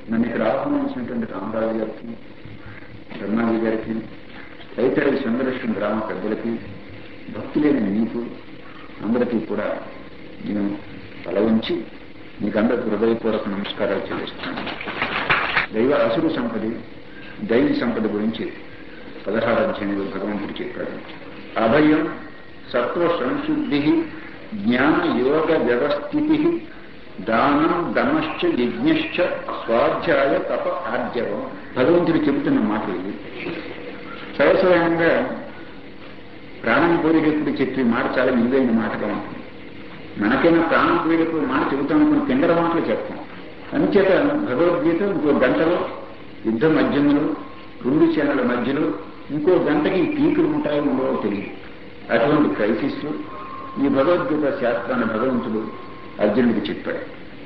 నన్ను ఇక్కడ ఆహ్వానించినటువంటి రామరాజు గారికి బ్రహ్మాజీ గారికి తదితర సుందరష్ణ గ్రామ పెద్దలకి భక్తులైన మీకు అందరికీ కూడా నేను తల ఉంచి మీకు అందరికి హృదయపూర్వక నమస్కారాలు చెల్లిస్తున్నాను దైవ అసురు సంపది దైవ సంపద గురించి పదహారు అధ్యాయంలో భగవంతుడు చెప్పాడు అభయం సత్వ సంశుద్ధి జ్ఞాన యోగ వ్యవస్థితి దానం దమశ్చ యజ్ఞశ్చ స్వాధ్యాయ తప ఆర్జవం భగవంతుడు చెబుతున్న మాట ఇది సరసరంగా ప్రాణం కోరికప్పుడు చెప్పే మాట చాలా విలువైన మాటగా ఉంటుంది మనకైనా ప్రాణం కోరికప్పుడు మాట చెబుతాం అనుకున్న కిందర మాటలు చెప్తాం అందుచేత భగవద్గీత ఇంకో గంటలో యుద్ధ మధ్యంలో రెండు సేనల మధ్యలో ఇంకో గంటకి పీకులు ఉంటాయో ఉండవో తెలియదు అటువంటి క్రైసిస్ ఈ భగవద్గీత శాస్త్రాన్ని భగవంతుడు అర్జునుడికి చెప్పాడు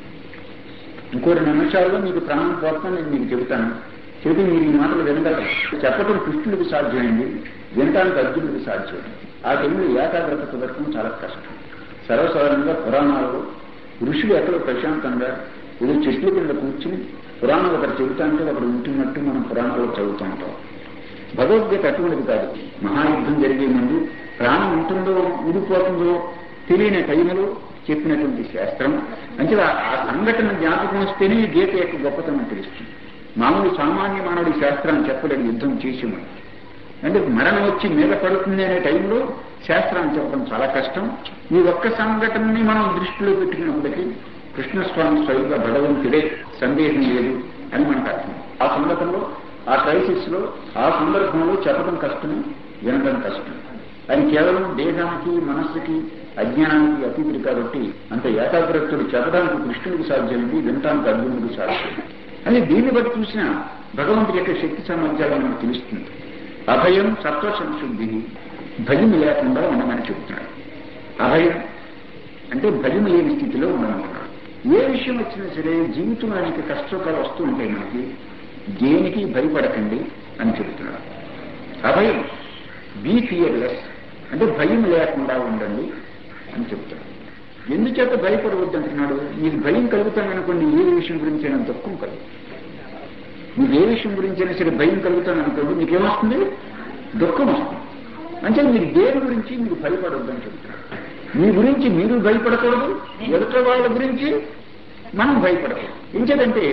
ఇంకో రెండు నిమిషాల్లో మీకు ప్రాణం పోతాను నేను మీకు చెబుతాను చెబితే మీరు ఈ మాటలు వినగలరు చెప్పడం కృష్ణుడికి సాధ్యమైంది వినటానికి అర్జునుడికి సాధ్యమైంది ఆ టైంలో ఏకాగ్రత కుదరటం చాలా కష్టం సర్వసాధారణంగా పురాణాలలో ఋషులు ఎక్కడో ప్రశాంతంగా ఏదో చెట్ల కింద కూర్చుని పురాణాలు ఒకటి చెబుతా అంటే ఒకటి ఉంటున్నట్టు మనం పురాణాలు చదువుతూ ఉంటాం భగవద్గీత అటువంటిది కాదు మహాయుద్ధం జరిగే ముందు ప్రాణం ఉంటుందో ఊడిపోతుందో తెలియని టైంలో చెప్పినటువంటి శాస్త్రం అంటే ఆ సంఘటన జ్ఞాపకం వస్తేనే గీత యొక్క గొప్పతనం తెలుస్తుంది మామూలు సామాన్య మానవుడి శాస్త్రాన్ని చెప్పలేడు యుద్ధం చేసేమని అంటే మరణం వచ్చి మీద పడుతుంది అనే టైంలో శాస్త్రాన్ని చెప్పడం చాలా కష్టం ఈ ఒక్క సంఘటనని మనం దృష్టిలో పెట్టుకున్నప్పటికీ కృష్ణస్వామి స్వయంగా భగవంతుడే సందేహం లేదు అని మనకు అర్థం ఆ సంఘటనలో ఆ క్రైసిస్ లో ఆ సందర్భంలో చెప్పడం కష్టమే వినడం కష్టం అది కేవలం దేహానికి మనస్సుకి అజ్ఞానానికి అతీతుడు కాబట్టి అంత ఏకాగ్రతలు చెప్పడానికి కృష్ణుడికి సాధ్యమైంది వినటానికి అర్జునుడికి సాధ్యం అని దీన్ని బట్టి చూసినా భగవంతుడి యొక్క శక్తి సామర్థ్యాలు మనకు తెలుస్తుంది అభయం సత్వ సంశుద్ధి భయం లేకుండా ఉండమని చెబుతున్నాడు అభయం అంటే భయం లేని స్థితిలో ఉండమంటున్నాడు ఏ విషయం వచ్చినా సరే జీవితంలో అనేక కష్టకాలు వస్తూ ఉంటాయి మనకి దేనికి భయపడకండి అని చెబుతున్నాడు అభయం బీ ఫియర్లెస్ అంటే భయం లేకుండా ఉండండి అని చెప్తాడు ఎందుచేత భయపడవద్దు అంటున్నాడు నీకు భయం కలుగుతాననుకోండి ఏ విషయం గురించి అయినా దుఃఖం కలుగు నీకు ఏ విషయం గురించి అయినా సరే భయం కలుగుతాననుకోండి నీకేమొస్తుంది దుఃఖం వస్తుంది అంటే మీరు దేని గురించి మీరు భయపడవద్దు అని చెప్తున్నాడు మీ గురించి మీరు భయపడకూడదు ఎదుట వాళ్ళ గురించి మనం భయపడకూడదు ఇంకేదంటే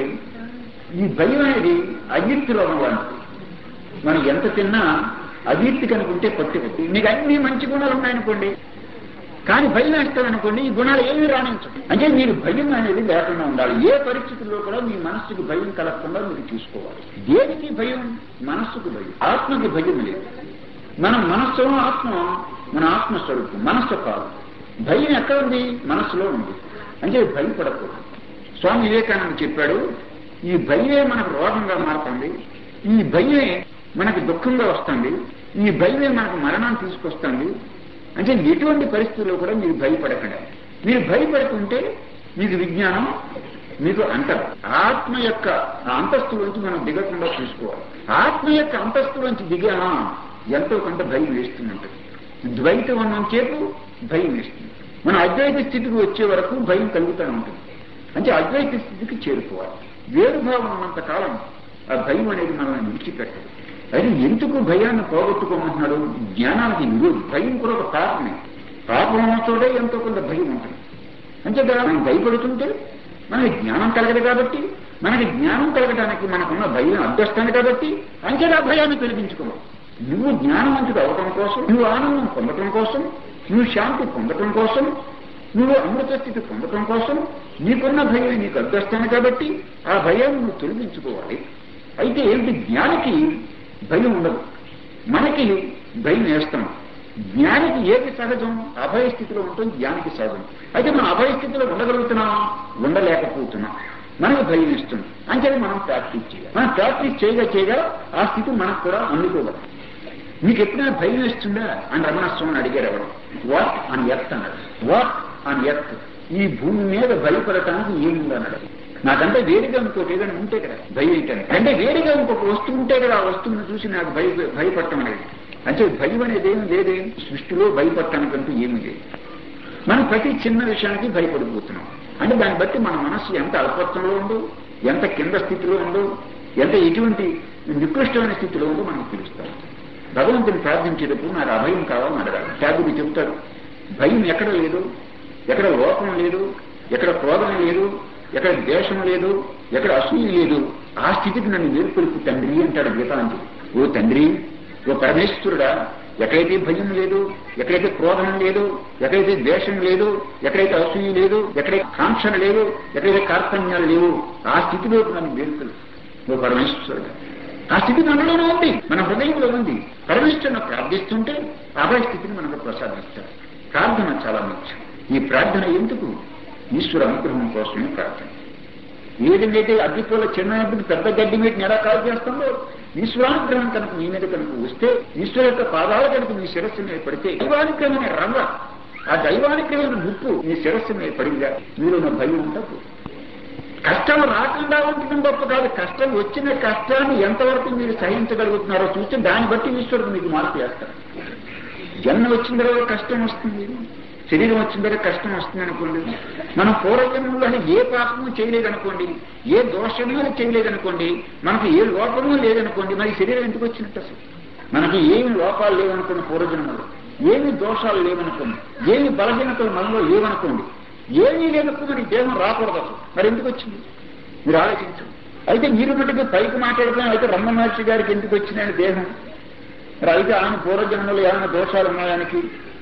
ఈ భయం అనేది అవ్యక్తిలో ఉన్నవాళ్ళు మనం ఎంత తిన్నా అవ్యక్తి కనుకుంటే పట్టుకుంది మీకు అన్ని మంచి గుణాలు ఉన్నాయనుకోండి కానీ భయం వేస్తారనుకోండి ఈ గుణాలు ఏమీ రాణించదు అంటే మీరు భయం అనేది లేకుండా ఉండాలి ఏ పరిస్థితుల్లో కూడా మీ మనస్సుకు భయం కలగకుండా మీరు చూసుకోవాలి దేనికి భయం మనస్సుకు భయం ఆత్మకి భయం లేదు మనం మనస్సు ఆత్మ మన ఆత్మస్వరూపం మనస్సు కాదు భయం ఎక్కడ ఉంది మనస్సులో ఉంది అంటే భయపడకూడదు స్వామి వివేకానంద చెప్పాడు ఈ భయమే మనకు రోగంగా మారుతుంది ఈ భయమే మనకి దుఃఖంగా వస్తుంది ఈ భయమే మనకు మరణాన్ని తీసుకొస్తుంది అంటే ఎటువంటి పరిస్థితుల్లో కూడా మీరు భయపడకండి మీరు భయపడుతుంటే మీకు విజ్ఞానం మీకు అంటారు ఆత్మ యొక్క అంతస్తులోంచి మనం దిగకుండా చూసుకోవాలి ఆత్మ యొక్క అంతస్తులోంచి దిగా ఎంతో కొంత భయం వేస్తుందంటది ద్వైతం ఉన్నంతసేపు భయం వేస్తుంది మన అద్వైత స్థితికి వచ్చే వరకు భయం కలుగుతూనే ఉంటుంది అంటే అద్వైత స్థితికి చేరుకోవాలి వేరుభావం ఉన్నంత కాలం ఆ భయం అనేది మనల్ని విడిచిపెట్టదు అది ఎందుకు భయాన్ని పోగొట్టుకోమంటున్నాడు జ్ఞానానికి విరోధి భయం కూడా ఒక పాపమే పాపం ఉన్న చోటే ఎంతో కొంత భయం ఉంటుంది అంతేగా మనం భయపడుతుంటే మనకి జ్ఞానం కలగదు కాబట్టి మనకి జ్ఞానం కలగడానికి మనకున్న భయం అడ్డొస్తాను కాబట్టి అంతేగా భయాన్ని తొలగించుకోవాలి నువ్వు జ్ఞానవంతుడు అవటం కోసం నువ్వు ఆనందం పొందటం కోసం నువ్వు శాంతి పొందటం కోసం నువ్వు అమృత స్థితి పొందటం కోసం నీకున్న భయం నీకు అడ్డొస్తాను కాబట్టి ఆ భయాన్ని నువ్వు తొలగించుకోవాలి అయితే ఏంటి జ్ఞానికి భయం ఉండదు మనకి భయం వేస్తాం జ్ఞానికి ఏది సహజం అభయ స్థితిలో ఉంటుంది జ్ఞానికి సహజం అయితే మనం అభయ స్థితిలో ఉండగలుగుతున్నాం ఉండలేకపోతున్నాం మనకు భయం ఇస్తుంది అంటే మనం ప్రాక్టీస్ చేయాలి మనం ప్రాక్టీస్ చేయగా చేయగా ఆ స్థితి మనకు కూడా అందుకోగలం మీకు ఎప్పుడైనా భయం వేస్తుందా అని రమణస్వామిని అడిగారు ఎవరు వాట్ అని ఎర్త్ అన్నాడు వాట్ అని ఎర్త్ ఈ భూమి మీద భయపడటానికి ఏముంది అన్నాడు నాకంటే వేడిగా ఇంకోటి ఏదైనా ఉంటే కదా భయం ఏంటని అంటే వేడిగా ఇంకొక వస్తువు ఉంటే కదా ఆ వస్తువుని చూసి నాకు భయ భయపడటం అనేది అంటే భయం అనేది ఏమి లేదే సృష్టిలో భయపడటానికంటూ ఏమీ లేదు మనం ప్రతి చిన్న విషయానికి భయపడిపోతున్నాం అంటే దాన్ని బట్టి మన మనస్సు ఎంత అల్పత్వంలో ఉందో ఎంత కింద స్థితిలో ఉందో ఎంత ఎటువంటి నికృష్టమైన స్థితిలో ఉందో మనకు తెలుస్తాం భగవంతుని ప్రార్థించేటప్పుడు నాకు అభయం కావాలని అడగాలి త్యాగుడు చెబుతాడు భయం ఎక్కడ లేదు ఎక్కడ లోపం లేదు ఎక్కడ క్రోధం లేదు ఎక్కడ ద్వేషం లేదు ఎక్కడ అసూయ లేదు ఆ స్థితికి నన్ను మేల్కొలుపు తండ్రి అంటాడు గీతాంజలి ఓ తండ్రి ఓ పరమేశ్వరుడా ఎక్కడైతే భయం లేదు ఎక్కడైతే క్రోధం లేదు ఎక్కడైతే ద్వేషం లేదు ఎక్కడైతే అసూయ లేదు ఎక్కడైతే కాంక్షణ లేదు ఎక్కడైతే కార్పణ్యాలు లేవు ఆ స్థితిలోకి నన్ను మేల్కొలు ఓ పరమేశ్వరుడు ఆ స్థితి మనలోనే ఉంది మన హృదయంలో ఉంది పరమేశ్వరుని ప్రార్థిస్తుంటే అభయ స్థితిని మనకు ప్రసాదిస్తారు ప్రార్థన చాలా ముఖ్యం ఈ ప్రార్థన ఎందుకు ఈశ్వర అనుగ్రహం కోసమే ప్రార్థన ఏదైతే అగ్గిపోల చిన్న అగ్గిని పెద్ద గడ్డి మీద ఎలా కాల్ చేస్తుందో ఈశ్వరానుగ్రహం కనుక మీ మీద కనుక వస్తే ఈశ్వర యొక్క పాదాలు కనుక మీ శిరస్సు మీద పడితే దైవానుగ్రహమైన రంగ ఆ దైవానుగ్రహమైన ముప్పు మీ శిరస్సు మీద పడిందా మీరు ఉన్న భయం ఉండదు కష్టం రాకుండా ఉండటం గొప్ప కాదు కష్టం వచ్చిన కష్టాన్ని ఎంతవరకు మీరు సహించగలుగుతున్నారో చూస్తే దాన్ని బట్టి ఈశ్వరుడు మీకు మార్పు చేస్తారు జన్మ వచ్చిన తర్వాత కష్టం వస్తుంది శరీరం వచ్చిన తర్వాత కష్టం వస్తుంది అనుకోండి మనం పూర్వజన్మలో ఏ పాపము చేయలేదనుకోండి ఏ దోషము చేయలేదనుకోండి మనకు ఏ లోపము లేదనుకోండి మరి శరీరం ఎందుకు వచ్చినట్టు అసలు మనకి ఏమి లోపాలు లేవనుకోండి పూర్వజన్మలో ఏమి దోషాలు లేవనుకోండి ఏమి బలహీనతలు మనలో లేవనుకోండి ఏమీ లేనప్పుడు మరి దేహం రాకూడదు అసలు మరి ఎందుకు వచ్చింది మీరు ఆలోచించండి అయితే మీరు మటుకు పైకి మాట్లాడుతున్నాం అయితే రమ్మ మహర్షి గారికి ఎందుకు వచ్చినాయని దేహం మరి అయితే ఆయన పూర్వజన్మలో ఏమైనా దోషాలు ఉన్నాయానికి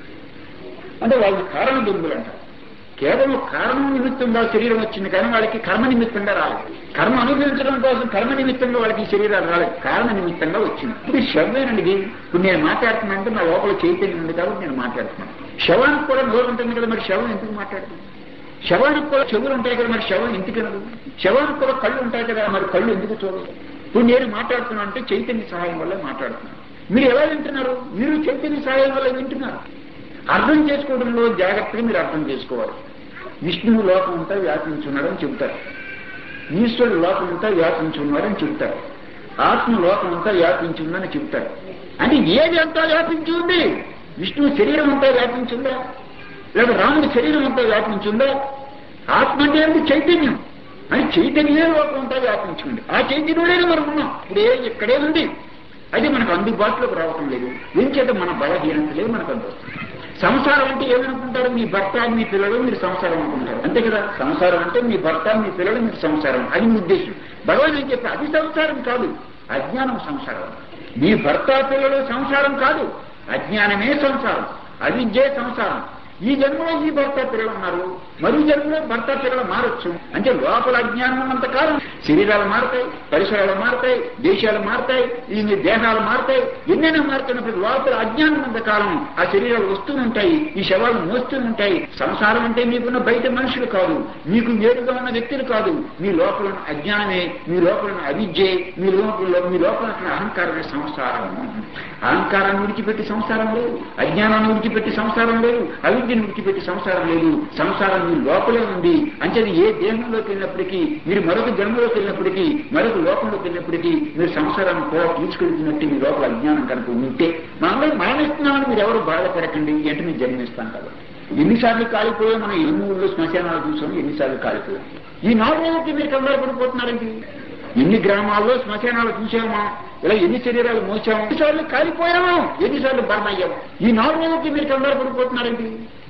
అంటే వాళ్ళకి కారణ దుర్ములు అంటారు కేవలం కారణం నిమిత్తంగా శరీరం వచ్చింది కానీ వాళ్ళకి కర్మ నిమిత్తంగా రాలేదు కర్మ అనుభవించడం కోసం కర్మ నిమిత్తంగా వాళ్ళకి ఈ శరీరాలు రాలేదు కారణ నిమిత్తంగా వచ్చింది ఇది శవమేనండి ఇది ఇప్పుడు నేను మాట్లాడుతున్నానంటే నా లోపల చైతన్యం ఉంది కాబట్టి నేను మాట్లాడుతున్నాను శవానికి కూడా నోరు ఉంటుంది కదా మరి శవం ఎందుకు మాట్లాడుతుంది శవానికి కూడా చెవులు ఉంటాయి కదా మరి శవం ఎందుకు వినదు శవానికి కూడా కళ్ళు ఉంటాయి కదా మరి కళ్ళు ఎందుకు చూడదు ఇప్పుడు నేను మాట్లాడుతున్నాను అంటే చైతన్య సహాయం వల్ల మాట్లాడుతున్నాను మీరు ఎలా వింటున్నారు మీరు చైతన్య సహాయం వల్ల వింటున్నారు అర్థం చేసుకోవడంలో జాగ్రత్తగా మీరు అర్థం చేసుకోవాలి విష్ణువు లోకం అంతా వ్యాపించున్నాడని చెబుతారు ఈశ్వరుడు లోకం అంతా వ్యాపించున్నాడని చెబుతారు ఆత్మ లోకం అంతా వ్యాపించిందని చెబుతారు అంటే ఏది అంతా వ్యాపించి ఉంది విష్ణువు శరీరం అంతా వ్యాపించిందా లేదా రాముడి శరీరం అంతా వ్యాపించిందా ఆత్మ అంటే ఏంటి చైతన్యం అని చైతన్యమే లోకం అంతా వ్యాపించింది ఆ చైతన్యుడే మనం ఉన్నాం ఇప్పుడు ఏ ఇక్కడే ఉంది అది మనకు అందుబాటులోకి రావటం లేదు ఏం చేత మన బలహీనతలే మనకు అందుతుంది సంసారం అంటే ఏమనుకుంటారు మీ భర్త మీ పిల్లలు మీరు సంసారం అనుకుంటారు అంతే కదా సంసారం అంటే మీ భర్త మీ పిల్లలు మీరు సంసారం అది మీ ఉద్దేశం భగవాన్ ఏం చెప్పి అది సంసారం కాదు అజ్ఞానం సంసారం మీ భర్త పిల్లలు సంసారం కాదు అజ్ఞానమే సంసారం అవిద్యే సంసారం ఈ జన్మలో ఈ భర్త పిల్లలు ఉన్నారు మరో జన్మలో భర్త పిల్లలు మారొచ్చు అంటే లోపల అజ్ఞానం ఉన్నంత కాలం శరీరాలు మారుతాయి పరిసరాలు మారుతాయి దేశాలు మారుతాయి ఈ మీ దేహాలు మారుతాయి ఎన్నైనా మారుతున్నప్పుడు లోపల అజ్ఞానం ఉన్నంత కాలం ఆ శరీరాలు వస్తూ ఉంటాయి ఈ శవాలు మోస్తూ ఉంటాయి సంసారం అంటే మీకున్న బయట మనుషులు కాదు మీకు వేరుగా ఉన్న వ్యక్తులు కాదు మీ లోపల ఉన్న అజ్ఞానమే మీ లోపల ఉన్న అవిద్యే మీ లోపల మీ లోపల ఉన్న అహంకారమే సంసారం అహంకారాన్ని విడిచిపెట్టి సంసారం లేదు అజ్ఞానాన్ని విడిచిపెట్టి సంసారం లేదు అవిద్యను విడిచిపెట్టి సంసారం లేదు సంసారం మీ లోపలే ఉంది అంటే ఏ దేహంలోకి వెళ్ళినప్పటికీ మీరు మరొక జన్మలోకి వెళ్ళినప్పటికీ మరొక లోకంలోకి వెళ్ళినప్పటికీ మీరు సంసారాన్ని కూడా తీసుకెళ్తున్నట్టు మీ లోపల అజ్ఞానం కనుక ఉంటే మనందరూ మరణిస్తున్నామని మీరు ఎవరు బాధపడకండి అంటే మీరు జన్మిస్తాం కదా ఎన్నిసార్లు కాలిపోయా మనం ఎన్ని ఊళ్ళో శ్మశానాలు చూసాం ఎన్నిసార్లు కాలిపోయాం ఈ నాలుగు రోజులకి మీరు కంగారు పడిపోతున్నారండి ఎన్ని గ్రామాల్లో శ్మశానాలు చూసామా ఇలా ఎన్ని శరీరాలు మోసాము ఎన్నిసార్లు కాలిపోయాము ఎన్నిసార్లు బర్న్ అయ్యాము ఈ నాలుగు రోజులకి మీరు కంగారు పడిపోతున్నారండి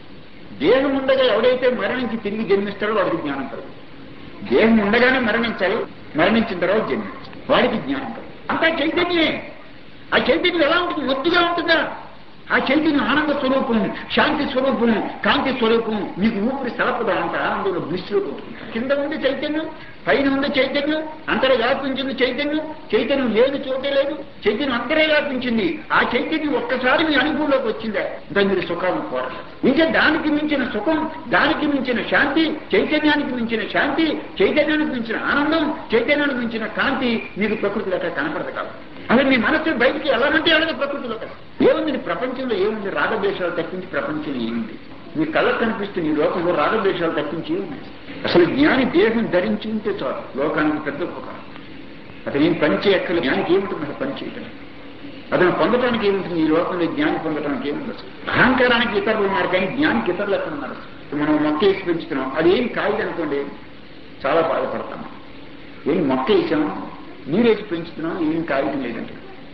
దేహం ఉండగా ఎవడైతే మరణించి తిరిగి జన్మిస్తాడో వాడికి జ్ఞానం కలదు దేహం ఉండగానే మరణించాలి మరణించిన తర్వాత జన్మించాలి వాడికి జ్ఞానం కలదు అంతా చైతన్యమే ఆ చైతన్యం ఎలా ఉంటుంది ఒత్తుగా ఉంటుందా ఆ చైతన్యం ఆనంద స్వరూపం శాంతి స్వరూపం కాంతి స్వరూపం మీకు ఊపిరి సలపదా అంత ఆనందంలో బ్లిస్లో కింద ఉంది చైతన్యం పైన ఉంది చైతన్యం అంతరే వ్యాపించింది చైతన్యం చైతన్యం లేదు చోటే లేదు చైతన్యం అంతరే వ్యాపించింది ఆ చైతన్యం ఒక్కసారి మీ అనుభవంలోకి వచ్చిందా ఇంకా మీరు సుఖాలను కోరలేదు ఇంకా దానికి మించిన సుఖం దానికి మించిన శాంతి చైతన్యానికి మించిన శాంతి చైతన్యానికి మించిన ఆనందం చైతన్యానికి మించిన కాంతి మీకు ప్రకృతిలో కనపడదు కాదు అసలు మీ మనస్సు బయటికి ఎలాగంటే అలాగే ప్రకృతిలో కదా ఏముంది ప్రపంచంలో ఏముంది రాగద్వేషాలు తప్పించి ప్రపంచంలో ఏముంది మీ కళ్ళకు కనిపిస్తుంది ఈ లోకంలో రాగద్వేషాలు తప్పించి ఏముంది అసలు జ్ఞాని దేహం ధరించి ఉంటే చాలు లోకానికి పెద్ద ఉపకారం అతను ఏం పని చేయక్కర్లేదు జ్ఞానికి ఏముంటుంది అసలు పని చేయటం అతను పొందటానికి ఏముంటుంది ఈ లోకంలో జ్ఞాని పొందటానికి ఏముంది అసలు అహంకారానికి ఇతరులు ఉన్నారు కానీ జ్ఞానికి ఇతరులు ఎక్కడ ఉన్నారు అసలు మనం మొక్క వేసి పెంచుతున్నాం అది ఏం కాయదు అనుకోండి చాలా బాధపడతాం ఏం మొక్క వేసాం నీరేసి పెంచుతున్నాం ఏం కాగితం లేదంటే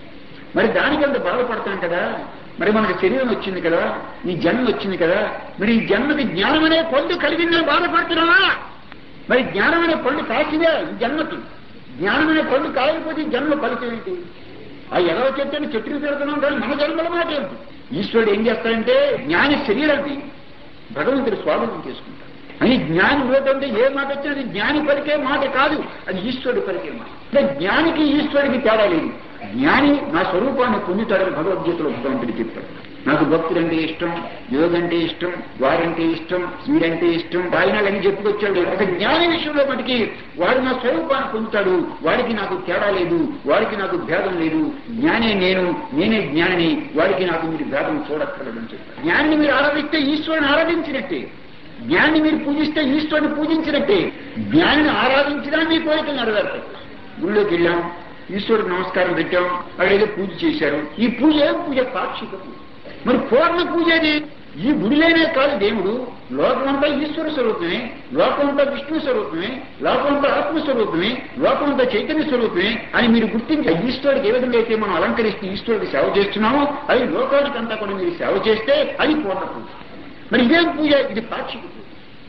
మరి దానికి అంత బాధపడతాం కదా మరి మనకి శరీరం వచ్చింది కదా ఈ జన్మ వచ్చింది కదా మరి ఈ జన్మకి జ్ఞానం అనే పండు కలిగిందని బాధపడుతున్నావా మరి జ్ఞానం అనే పండు కాసిదే ఈ జన్మకి జ్ఞానం అనే పండు కాయకపోతే ఈ జన్మ ఫలితం ఏంటి ఆ ఎదవ చెట్టుని చెట్టుకు తిరుగుతున్నాం కానీ మన జన్మల మాట ఏంటి ఈశ్వరుడు ఏం చేస్తాడంటే జ్ఞాని శరీరాన్ని భగవంతుడు స్వాధీనం చేసుకుంటాడు అని జ్ఞాని అంటే ఏ మాట వచ్చినా అది జ్ఞాని పలికే మాట కాదు అది ఈశ్వరుడు పలికే మాట అంటే జ్ఞానికి ఈశ్వరుడికి తేడా లేదు జ్ఞాని నా స్వరూపాన్ని పొందుతాడని భగవద్గీతలో భగవంతుడు చెప్తాడు నాకు భక్తులంటే ఇష్టం యోగంటే ఇష్టం వారంటే ఇష్టం వీడంటే ఇష్టం వాయినాలని చెప్పుకొచ్చాడు ఒక జ్ఞాని విషయంలో మటుకి వాడు నా స్వరూపాన్ని పొందుతాడు వాడికి నాకు తేడా లేదు వాడికి నాకు భేదం లేదు జ్ఞానే నేను నేనే జ్ఞానిని వాడికి నాకు మీరు భేదం చూడక్కర్లేదని చెప్పారు జ్ఞానిని మీరు ఆరాధిస్తే ఈశ్వరుని ఆరాధించినట్టే జ్ఞాన్ని మీరు పూజిస్తే ఈశ్వరుని పూజించినట్టే జ్ఞానిని ఆరాధించినా మీ కోరికలు నెరవేరుతాయి గుళ్ళోకి వెళ్ళాం ఈశ్వరుడికి నమస్కారం పెట్టాం అక్కడేదో పూజ చేశారు ఈ పూజ ఏం పూజ పాక్షిక పూజ మరి పూర్ణ పూజ అది ఈ గుడిలోనే కాదు దేవుడు లోకమంతా ఈశ్వర స్వరూపమే లోకమంతా విష్ణు స్వరూపమే లోకమంతా ఆత్మస్వరూపమే లోకమంతా చైతన్య స్వరూపమే అని మీరు గుర్తించి ఈశ్వరుడికి ఏ విధంగా అయితే మనం అలంకరిస్తూ ఈశ్వరుడికి సేవ చేస్తున్నామో అది లోకానికంతా కూడా మీరు సేవ చేస్తే అది పూర్ణ పూజ మరి ఇదేం పూజ ఇది పాక్షిక పూజ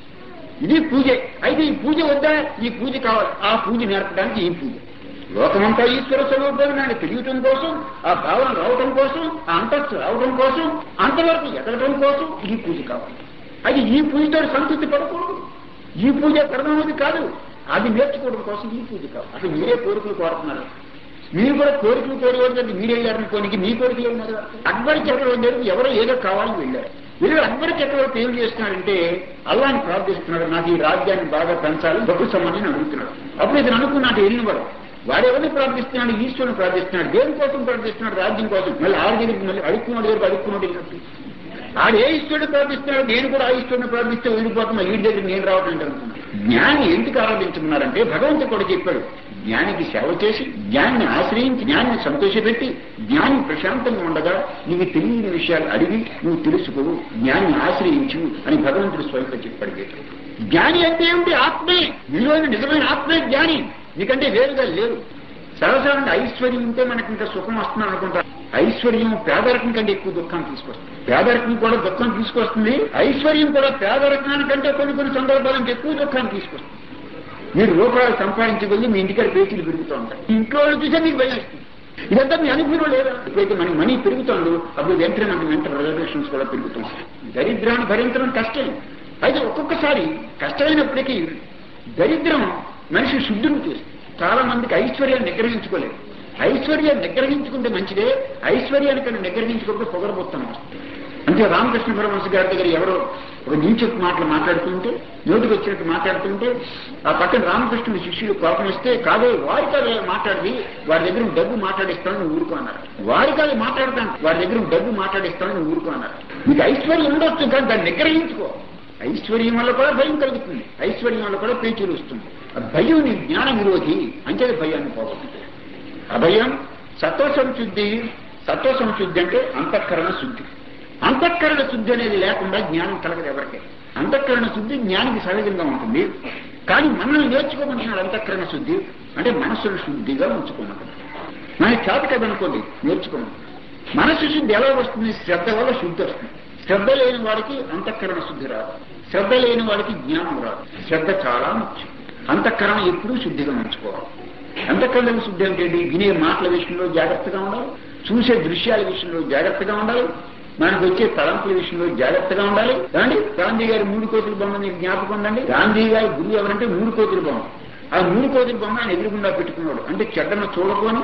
ఇది పూజ అయితే ఈ పూజ వద్దా ఈ పూజ కావాలి ఆ పూజ నేర్పడానికి ఈ పూజ లోకమంతా ఈశ్వర స్వరూపాన్ని నాకు తెలియటం కోసం ఆ భావన రావటం కోసం ఆ అంతస్తు రావటం కోసం అంతవరకు ఎదగటం కోసం ఈ పూజ కావాలి అది ఈ పూజతో సంతృప్తి పడకూడదు ఈ పూజ ప్రధానది కాదు అది నేర్చుకోవడం కోసం ఈ పూజ కావాలి అసలు మీరే కోరికలు కోరుతున్నారు మీరు కూడా కోరికలు కోరేవాడు మీరే వెళ్ళారనుకోనికి మీ కోరికలు ఉన్నారు అక్బర్ చక్రవర్తి ఎవరో ఏదో కావాలని వెళ్ళారు వీళ్ళు అక్బర్ చక్రవర్తి ఏం చేస్తున్నాడంటే అల్లాని ప్రార్థిస్తున్నాడు నాకు ఈ రాజ్యాన్ని బాగా పెంచాలి డబ్బు సంబంధించి అడుగుతున్నాడు అప్పుడు ఇతను అనుకున్నాడు వెళ్ళినవాడు వాడెవరిని ప్రార్థిస్తున్నాడు ఈశ్వరుని ప్రార్థిస్తున్నాడు దేని కోసం ప్రార్థిస్తున్నాడు రాజ్యం కోసం మళ్ళీ ఆరు దగ్గరికి మళ్ళీ అడుక్కున్నాడు దగ్గర అడుక్కున్నాడు వెళ్ళినట్టు ఆడు ఏ ఈశ్వరుడు ప్రార్థిస్తున్నాడు నేను కూడా ఆ ఈశ్వరుని ప్రార్థిస్తే వెళ్ళిపోతున్నా వీడి దగ్గర నేను రావటం అనుకున్నాను జ్ఞాని ఎందుకు ఆరాధించుకున్నారంటే భగవంతుడు కూడా చెప్పాడు జ్ఞానికి సేవ చేసి జ్ఞాన్ని ఆశ్రయించి జ్ఞాన్ని సంతోషపెట్టి జ్ఞాని ప్రశాంతంగా ఉండగా నీకు తెలియని విషయాలు అడిగి నువ్వు తెలుసుకో జ్ఞాన్ని ఆశ్రయించు అని భగవంతుడు స్వయంగా చెప్పాడు గీత జ్ఞాని అంటే ఏమిటి ఆత్మే నీలోని నిజమైన ఆత్మే జ్ఞాని నీకంటే వేరుగా లేరు సర్వసాధారణ ఐశ్వర్యం ఉంటే మనకి ఇంకా సుఖం వస్తుంది అనుకుంటా ఐశ్వర్యం పేదరికం కంటే ఎక్కువ దుఃఖాన్ని తీసుకొస్తుంది పేదరికం కూడా దుఃఖం తీసుకొస్తుంది ఐశ్వర్యం కూడా పేదరికానికంటే కొన్ని కొన్ని సందర్భాలకు ఎక్కువ దుఃఖాన్ని తీసుకొస్తుంది మీరు రూపాయలు సంపాదించగలిగి మీ ఇంటికాడ పేచీలు పెరుగుతూ ఉంటాయి ఇంట్లో వాళ్ళు చూసే మీకు భయం వస్తుంది ఇదంతా మీ అనుభవం లేదా ఎప్పుడైతే మనకి మనీ పెరుగుతుందో అప్పుడు వెంటనే మనకి మెంటల్ రిజర్వేషన్స్ కూడా పెరుగుతాం దరిద్రాన్ని భరించడం కష్టం అయితే ఒక్కొక్కసారి కష్టమైనప్పటికీ దరిద్రం మనిషి శుద్ధుని చేస్తుంది చాలా మందికి ఐశ్వర్యాన్ని నిగ్రహించుకోలేదు ఐశ్వర్యాన్ని నిగ్రహించుకుంటే మంచిదే ఐశ్వర్యానికన్నా నిగ్రహించుకుంటే పొగరబోతాం అంటే రామకృష్ణ పరమహంస గారి దగ్గర ఎవరో ఒక నీచపు మాటలు మాట్లాడుతుంటే నోటికి వచ్చినట్టు మాట్లాడుతుంటే ఆ పక్కన రామకృష్ణుని శిష్యులు కోపం ఇస్తే కాదు వారి కాదు మాట్లాడి వారి దగ్గర డబ్బు మాట్లాడిస్తాను నువ్వు ఊరుకో అన్నారు వారి కాదు మాట్లాడతాను వారి దగ్గర డబ్బు మాట్లాడిస్తాను నువ్వు ఊరుకో అన్నారు నీకు ఐశ్వర్యం ఉండొచ్చు కానీ దాన్ని నిగ్రహించుకో ఐశ్వర్యం వల్ల కూడా భయం కలుగుతుంది ఐశ్వర్యం వల్ల కూడా పేచీలు వస్తుంది ఆ భయం నీ జ్ఞాన విరోధి అంచేది భయాన్ని పోగొట్టుతుంది అభయం సత్వ సంశుద్ధి సత్వ సంశుద్ధి అంటే అంతఃకరణ శుద్ధి అంతఃకరణ శుద్ధి అనేది లేకుండా జ్ఞానం కలగదు ఎవరికి అంతఃకరణ శుద్ధి జ్ఞానికి సహజంగా ఉంటుంది కానీ మనల్ని నేర్చుకోమంటున్నాడు అంతఃకరణ శుద్ధి అంటే మనస్సును శుద్ధిగా ఉంచుకోమంటున్నాడు మనకి చేత కదనుకోండి నేర్చుకోండి మనస్సు శుద్ధి ఎలా వస్తుంది శ్రద్ధ వల్ల శుద్ధి వస్తుంది శ్రద్ధ లేని వాడికి అంతఃకరణ శుద్ధి రాదు శ్రద్ధ లేని వాడికి జ్ఞానం రాదు శ్రద్ధ చాలా ముఖ్యం అంతఃకరణ ఎప్పుడూ శుద్ధిగా ఉంచుకోవాలి అంతఃకరణ శుద్ధి అంటే వినే మాటల విషయంలో జాగ్రత్తగా ఉండాలి చూసే దృశ్యాల విషయంలో జాగ్రత్తగా ఉండాలి మనకు వచ్చే తలంపుల విషయంలో జాగ్రత్తగా ఉండాలి కానీ గాంధీ గారి మూడు కోతుల బొమ్మ మీకు జ్ఞాపకం ఉందండి గాంధీ గారి గురువు ఎవరంటే మూడు కోతుల బొమ్మ ఆ మూడు కోతుల బొమ్మ ఆయన ఎదురుగుండా పెట్టుకున్నాడు అంటే చెడ్డను చూడకొని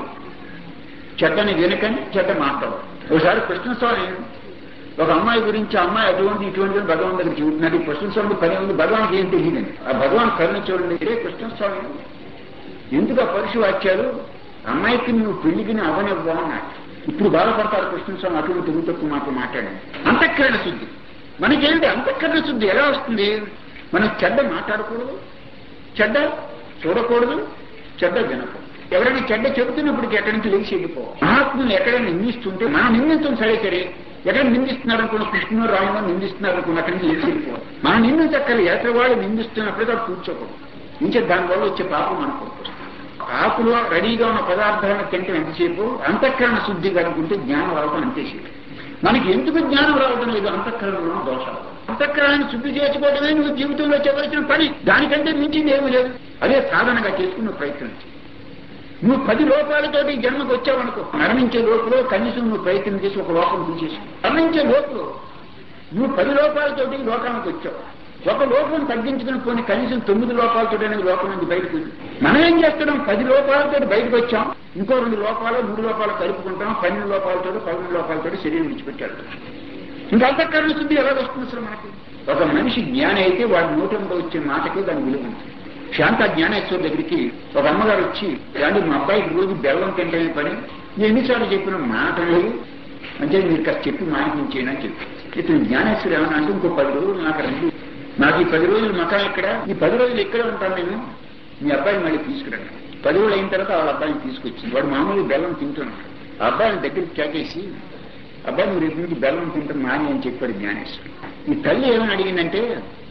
చెడ్డని వినకని చెడ్డ మాట్లాడు ఒకసారి కృష్ణస్వామి ఒక అమ్మాయి గురించి ఆ అమ్మాయి అటువంటి ఇటువంటి భగవాన్ దగ్గర చూపుతున్నాడు ఈ కృష్ణస్వామి పని ఉంది భగవాన్కి ఏం తెలియదండి ఆ భగవాన్ కరుణ చూడండి ఇదే కృష్ణస్వామి ఎందుకు ఆ పరుషు వాక్యాలు అమ్మాయికి నువ్వు పెళ్లికి అవనివ్వా అన్నాడు ఇప్పుడు బాధపడతారు కృష్ణస్వామి అటువంటి తెలుగు తక్కువ మాకు మాట్లాడండి అంతఃకరణ శుద్ధి మనకేంటి అంతఃకరణ శుద్ధి ఎలా వస్తుంది మనం చెడ్డ మాట్లాడకూడదు చెడ్డ చూడకూడదు చెడ్డ వినకూడదు ఎవరైనా చెడ్డ చెబుతున్నప్పటికీ ఎక్కడి నుంచి లేచి వెళ్ళిపోవాలి మహాత్ములు ఎక్కడైనా నిందిస్తుంటే మనం నిందించం సరే సరే ఎక్కడ నిందిస్తున్నారు అనుకున్న కృష్ణుడు రాముడు నిందిస్తున్నారు అనుకున్న అక్కడి నుంచి లేచి వెళ్ళిపోవాలి మనం నిందించక్కర్లేదు ఎక్కడ వాళ్ళు నిందిస్తున్నప్పుడు అక్కడ కూర్చోకూడదు ఇంకా దానివల్ల వచ్చే పాపం మనకు వస్తుంది ఆకులో రెడీగా ఉన్న పదార్థాలను తింటే ఎంతసేపు అంతఃకరణ శుద్ధి కనుకుంటే జ్ఞానం రావడం అంతేసేపు మనకి ఎందుకు జ్ఞానం రావడం లేదు అంతఃకరణలో ఉన్న దోషాలు అంతఃకరణాన్ని శుద్ధి చేసుకోవడమే నువ్వు జీవితంలో చేయవలసిన పని దానికంటే మించింది ఏమీ లేదు అదే సాధనగా చేసుకున్న ప్రయత్నం చేయి. నువ్వు పది లోపాలతోటి ఈ జన్మకు వచ్చావనుకో మరణించే లోపల కనీసం నువ్వు ప్రయత్నం చేసి ఒక లోపం తీసేసి మరణించే లోపల నువ్వు పది లోపాలతోటి ఈ లోకానికి వచ్చావు ఒక లోపం తగ్గించుకుని పోనీ కనీసం తొమ్మిది లోపాలతో లోపం నుంచి బయటకు వచ్చి. మనం ఏం చేస్తున్నాం పది లోపాలతో బయటకు వచ్చాం ఇంకో రెండు లోపాలు మూడు లోపాలు కలుపుకుంటాం పన్నెండు లోపాలతో పదమూడు లోపాలతో శరీరం విడిచిపెట్టాడు ఇంకా అంతఃకరణ శుద్ధి ఎలా వస్తుంది అసలు మనకి ఒక మనిషి జ్ఞాని అయితే వాడి నోటంలో వచ్చే మాటకి దాని విలువ ఉంటుంది శాంత జ్ఞానేశ్వర్ దగ్గరికి ఒక అమ్మగారు వచ్చి ఏమంటే మా అబ్బాయికి రోజు బెల్లం తింటమే పని నేను ఎన్నిసార్లు చెప్పిన మాట లేదు అంటే మీరు కాస్త చెప్పి మానిపించేయని అని చెప్పి ఇతను జ్ఞానేశ్వరు ఏమన్నా అంటే ఇంకో పది రోజులు నాకు రండి నాకు ఈ పది రోజులు మకాం ఇక్కడ ఈ పది రోజులు ఇక్కడే ఉంటాను నేను మీ అబ్బాయిని మళ్ళీ తీసుకురండి పది రోజులు అయిన తర్వాత వాళ్ళ అబ్బాయిని తీసుకొచ్చింది వాడు మామూలుగా బెల్లం తింటున్నాడు ఆ అబ్బాయిని దగ్గరికి చాకేసి అబ్బాయి నువ్వు రేపు నుంచి బెల్లం తింటాం మాని అని చెప్పాడు జ్ఞానేశ్వరుడు ఈ తల్లి ఏమని అడిగిందంటే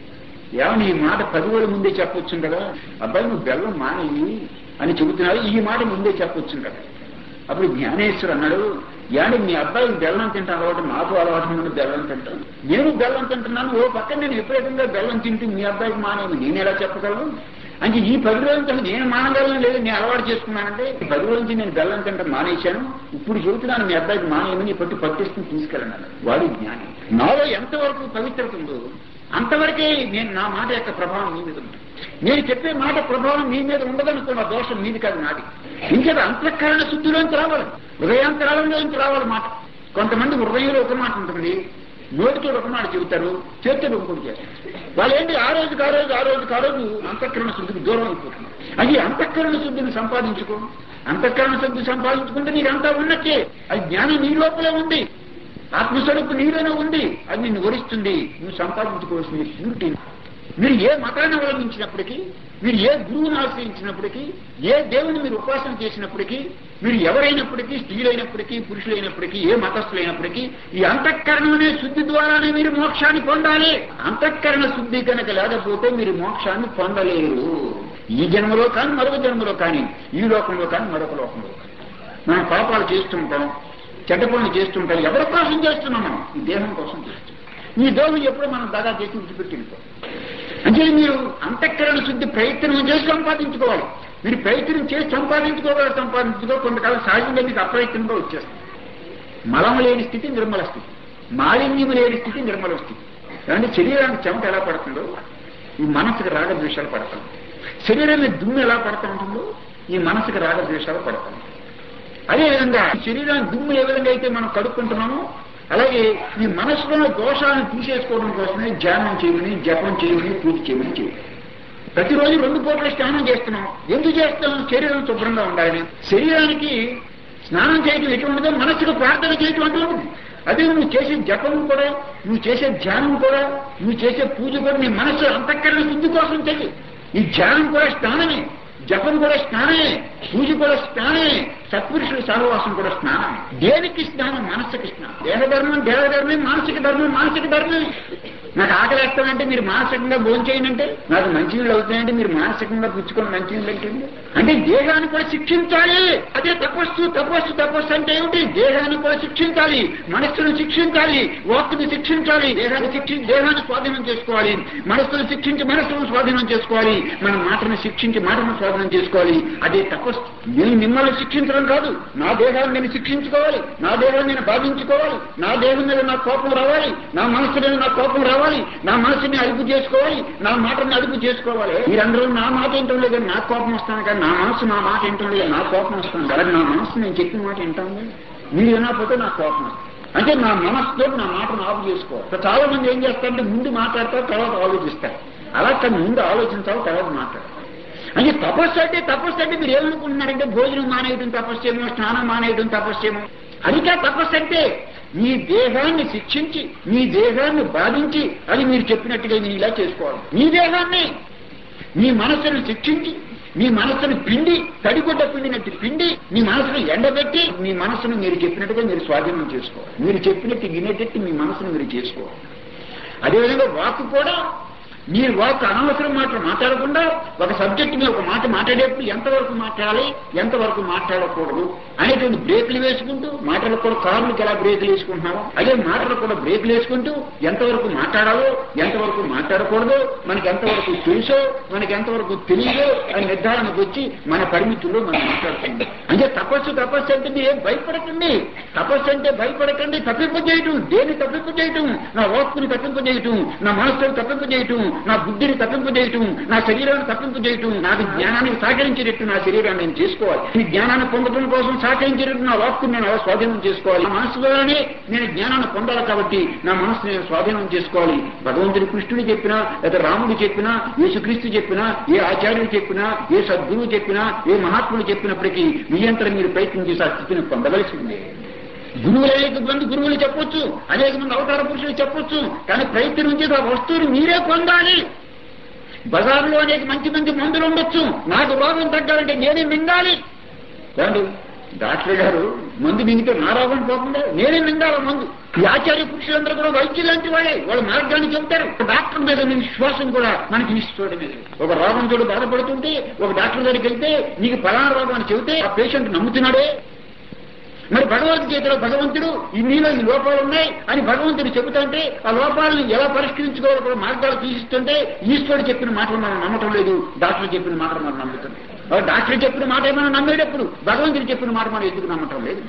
ఏమని ఈ మాట పది రోజుల ముందే చెప్పొచ్చు కదా అబ్బాయి నువ్వు బెల్లం మానేయి అని చెబుతున్నాడు ఈ మాట ముందే చెప్పొచ్చు కదా అప్పుడు జ్ఞానేశ్వరు అన్నాడు ఏమంటే మీ అబ్బాయికి బెల్లం తింటా అలవాటు నాకు అలవాటు నుండి బెల్లం తింటాను నేను బెల్లం తింటున్నాను ఓ పక్కన నేను విపరీతంగా బెల్లం తింటూ మీ అబ్బాయికి మానేమి నేను ఎలా చెప్పగలను అంటే ఈ పది రోజుల తర్వాత నేను మానగలను లేదు నేను అలవాటు చేసుకున్నానంటే ఈ పది రోజుల నుంచి నేను బెల్లం తింటాం మానేశాను ఇప్పుడు చెబుతున్నాను మీ అబ్బాయికి మానేయమని పట్టు పట్టిస్తుంది తీసుకెళ్ళండి వాడు జ్ఞాని నాలో ఎంతవరకు పవిత్రత ఉందో అంతవరకే నేను నా మాట యొక్క ప్రభావం మీ మీద ఉంది నేను చెప్పే మాట ప్రభావం మీ మీద ఉండదనుకున్న దోషం మీది కాదు నాది ఇంకేదో అంతఃకరణ శుద్ధిలోంచి రావాలి హృదయాంతరాలంలోంచి రావాలి మాట కొంతమంది హృదయంలో ఒక మాట ఉంటుంది నోటితో ఒక మాట చెబుతారు చేతితో ఇంకోటి చేస్తారు వాళ్ళు ఏంటి ఆ రోజుకి ఆ రోజు ఆ రోజుకి ఆ రోజు అంతఃకరణ శుద్ధికి దూరం అయిపోతున్నారు అది అంతఃకరణ శుద్ధిని సంపాదించుకో అంతఃకరణ శుద్ధి సంపాదించుకుంటే నీకు అంతా ఉన్నట్టే అది జ్ఞానం నీ లోపలే ఉంది ఆత్మస్వరూపు నీలోనే ఉంది అది నిన్ను వరిస్తుంది నువ్వు సంపాదించుకోవాల్సింది ప్యూరిటీ మీరు ఏ మతాన్ని అవలంబించినప్పటికీ మీరు ఏ గురువుని ఆశ్రయించినప్పటికీ ఏ దేవుని మీరు ఉపాసన చేసినప్పటికీ మీరు ఎవరైనప్పటికీ స్త్రీలైనప్పటికీ పురుషులైనప్పటికీ ఏ మతస్థులైనప్పటికీ ఈ అంతఃకరణం అనే శుద్ధి ద్వారానే మీరు మోక్షాన్ని పొందాలి అంతఃకరణ శుద్ధి కనుక లేకపోతే మీరు మోక్షాన్ని పొందలేరు ఈ జన్మలో కానీ మరొక జన్మలో కానీ ఈ లోకంలో కానీ మరొక లోకంలో కానీ మనం పాపాలు చేస్తుంటాం చెడ్డ పనులు చేస్తుంటాం ఎవరి కోసం చేస్తున్నాం మనం ఈ దేహం కోసం చేస్తున్నాం ఈ దేహం ఎప్పుడో మనం దాదా చేసి విడిచిపెట్టి వెళ్ళిపోతాం అంటే మీరు అంతఃకరణ శుద్ధి ప్రయత్నం చేసి సంపాదించుకోవాలి మీరు ప్రయత్నం చేసి సంపాదించుకోగలరు సంపాదించుకో కొంతకాలం సహజంగా మీకు అప్రయత్నంగా వచ్చేస్తుంది మలం లేని స్థితి నిర్మల స్థితి మాలిన్యం లేని స్థితి నిర్మల స్థితి అంటే శరీరానికి చెమట ఎలా పడుతుందో ఈ మనసుకు రాగద్వేషాలు పడతాం శరీరం మీద దుమ్ము ఎలా పడుతూ ఉంటుందో ఈ మనసుకు రాగద్వేషాలు పడతాం అదేవిధంగా శరీరాన్ని దుమ్ము ఏ విధంగా అయితే మనం కడుక్కుంటున్నామో అలాగే ఈ మనసులో దోషాలను తీసేసుకోవడం కోసమే ధ్యానం చేయమని జపం చేయమని పూజ చేయమని చేయాలి ప్రతిరోజు రెండు పూటల స్నానం చేస్తున్నాం ఎందుకు చేస్తాం శరీరం శుభ్రంగా ఉండాలని శరీరానికి స్నానం చేయటం ఎటువంటిదో మనసుకు ప్రార్థన చేయటం అటువంటి అదే నువ్వు చేసే జపం కూడా నువ్వు చేసే ధ్యానం కూడా నువ్వు చేసే పూజ కూడా నీ మనసు అంతఃకరణ శుద్ధి కోసం చెయ్యి ఈ ధ్యానం కూడా స్నానమే జపం కూడా స్నానమే పూజ కూడా స్నానమే సత్పురుషుల సహవాసం కూడా స్నానం దేనికి స్నానం మనస్సుకి స్నానం దేహధర్మం దేహధర్మే మానసిక ధర్మం మానసిక ధర్మమే నాకు ఆకలి వేస్తానంటే మీరు మానసికంగా భోజనం చేయండి నాకు మంచినీళ్ళు అవుతాయంటే మీరు మానసికంగా పుచ్చుకొని మంచినీళ్ళు అంటే అంటే దేహాన్ని కూడా శిక్షించాలి అదే తపస్సు తపస్సు తపస్సు అంటే ఏమిటి దేహాన్ని కూడా శిక్షించాలి మనస్సును శిక్షించాలి వాక్కుని శిక్షించాలి దేహాన్ని శిక్షించి దేహాన్ని స్వాధీనం చేసుకోవాలి మనస్సును శిక్షించి మనస్సును స్వాధీనం చేసుకోవాలి మన మాటను శిక్షించి మాటను స్వాధీనం చేసుకోవాలి అదే తపస్సు నేను మిమ్మల్ని శిక్షించడం కాదు నా దేహాన్ని నేను శిక్షించుకోవాలి నా దేహాన్ని నేను బాధించుకోవాలి నా దేహం మీద నా కోపం రావాలి నా మనస్సు మీద నా కోపం రావాలి నా మనసుని అదుపు చేసుకోవాలి నా మాటని అదుపు చేసుకోవాలి మీరందరూ నా మాట వింటం లేదు నా కోపం వస్తాను కానీ నా మనసు నా మాట వింటం లేదు నా కోపం వస్తుంది అలాగే నా మనసు నేను చెప్పిన మాట వింటాను మీరు వినకపోతే నా కోపం వస్తుంది అంటే నా మనసుతో నా మాటను ఆపు చేసుకోవాలి చాలా మంది ఏం చేస్తారంటే ముందు మాట్లాడతారు తర్వాత ఆలోచిస్తారు అలా కానీ ముందు ఆలోచించాలి తర్వాత మాట్లాడతారు అంటే తపస్సు అంటే తపస్సు అంటే మీరు ఏమనుకుంటున్నారంటే భోజనం మానేయడం తపస్సేమో స్నానం మానేయడం తపస్సేమో అదికా తపస్సు అంటే మీ దేహాన్ని శిక్షించి మీ దేహాన్ని బాధించి అది మీరు చెప్పినట్టుగా మీరు ఇలా చేసుకోవాలి మీ దేహాన్ని మీ మనస్సును శిక్షించి మీ మనస్సును పిండి తడిగుడ్డ పిండినట్టు పిండి మీ మనసును ఎండబెట్టి మీ మనసును మీరు చెప్పినట్టుగా మీరు స్వాధీనం చేసుకోవాలి మీరు చెప్పినట్టు వినేటట్టు మీ మనసును మీరు చేసుకోవాలి అదేవిధంగా వాక్ కూడా మీరు వాక్ అనవసరం మాటలు మాట్లాడకుండా ఒక సబ్జెక్ట్ మీద ఒక మాట మాట్లాడేప్పుడు ఎంతవరకు మాట్లాడాలి ఎంతవరకు మాట్లాడకూడదు అనేటువంటి బ్రేకులు వేసుకుంటూ మాటలకు కూడా కార్లకు ఎలా బ్రేకులు వేసుకుంటున్నామో అదే మాటలకు కూడా బ్రేకులు వేసుకుంటూ ఎంతవరకు మాట్లాడాలో ఎంతవరకు మాట్లాడకూడదు మనకి ఎంతవరకు తెలుసో మనకి ఎంతవరకు తెలియదో అని నిర్ధారణకు వచ్చి మన పరిమితుల్లో మనం మాట్లాడుతుంది అంటే తపస్సు తపస్సు అంటే మీరు ఏం భయపడకండి తపస్సు అంటే భయపడకండి తప్పింపు చేయటం దేన్ని తప్పింపు చేయటం నా వాక్కుని తప్పింపు చేయటం నా మనస్సును తప్పింపు చేయటం నా బుద్ధిని తప్పింపు చేయటం నా శరీరాన్ని తప్పింపు చేయటం నాకు జ్ఞానానికి సహకరించేటట్టు నా శరీరాన్ని నేను చేసుకోవాలి ఈ జ్ఞానాన్ని పొందడం కోసం సహకరించేటట్టు నా వాక్కుని నేను అలా స్వాధీనం చేసుకోవాలి నా మనసు ద్వారానే నేను జ్ఞానాన్ని పొందాలి కాబట్టి నా మనసు నేను స్వాధీనం చేసుకోవాలి భగవంతుడి కృష్ణుడు చెప్పినా లేదా రాముడు చెప్పినా యేసుక్రీస్తు చెప్పినా ఏ ఆచార్యుడు చెప్పినా ఏ సద్గురువు చెప్పినా ఏ మహాత్ముడు చెప్పినప్పటికీ మీ అంతరం మీరు ప్రయత్నం చేసి ఆ స్థితిని పొందవలసిందే గురువులు అనేక మంది గురువులు చెప్పొచ్చు అనేక మంది అవతార పురుషులు చెప్పొచ్చు కానీ ప్రయత్నం చేసి ఆ వస్తువుని మీరే పొందాలి బజార్లో అనేక మంచి మంచి మందులు ఉండొచ్చు నాకు రోగం తగ్గాలంటే నేనే మింగాలి కాదు డాక్టర్ గారు మందు మింగితే నా రోగం పోకుండా నేనే మింగాల మందు ఈ ఆచార్య పురుషులందరూ కూడా వైద్యులు లాంటి వాళ్ళే వాళ్ళ మార్గాన్ని చెబుతారు ఒక డాక్టర్ మీద ఉన్న విశ్వాసం కూడా మనకి తీసుకోవడం లేదు ఒక రోగం తోడు బాధపడుతుంటే ఒక డాక్టర్ దగ్గరికి వెళ్తే నీకు ఫలానా రోగం అని చెబితే ఆ పేషెంట్ నమ్ముతున్నాడే మరి భగవద్గీతలో భగవంతుడు ఈ నీలో ఈ లోపాలు ఉన్నాయి అని భగవంతుడు చెబుతుంటే ఆ లోపాలను ఎలా పరిష్కరించుకోవాలో కూడా మార్గాలు తీసిస్తుంటే ఈశ్వరుడు చెప్పిన మాటలు మనం నమ్మటం లేదు డాక్టర్ చెప్పిన మాటలు మనం నమ్ముతుంది ఆ డాక్టర్ చెప్పిన మాట ఏమైనా నమ్మేటప్పుడు భగవంతుడు చెప్పిన మాట మనం ఎందుకు నమ్మటం లేదు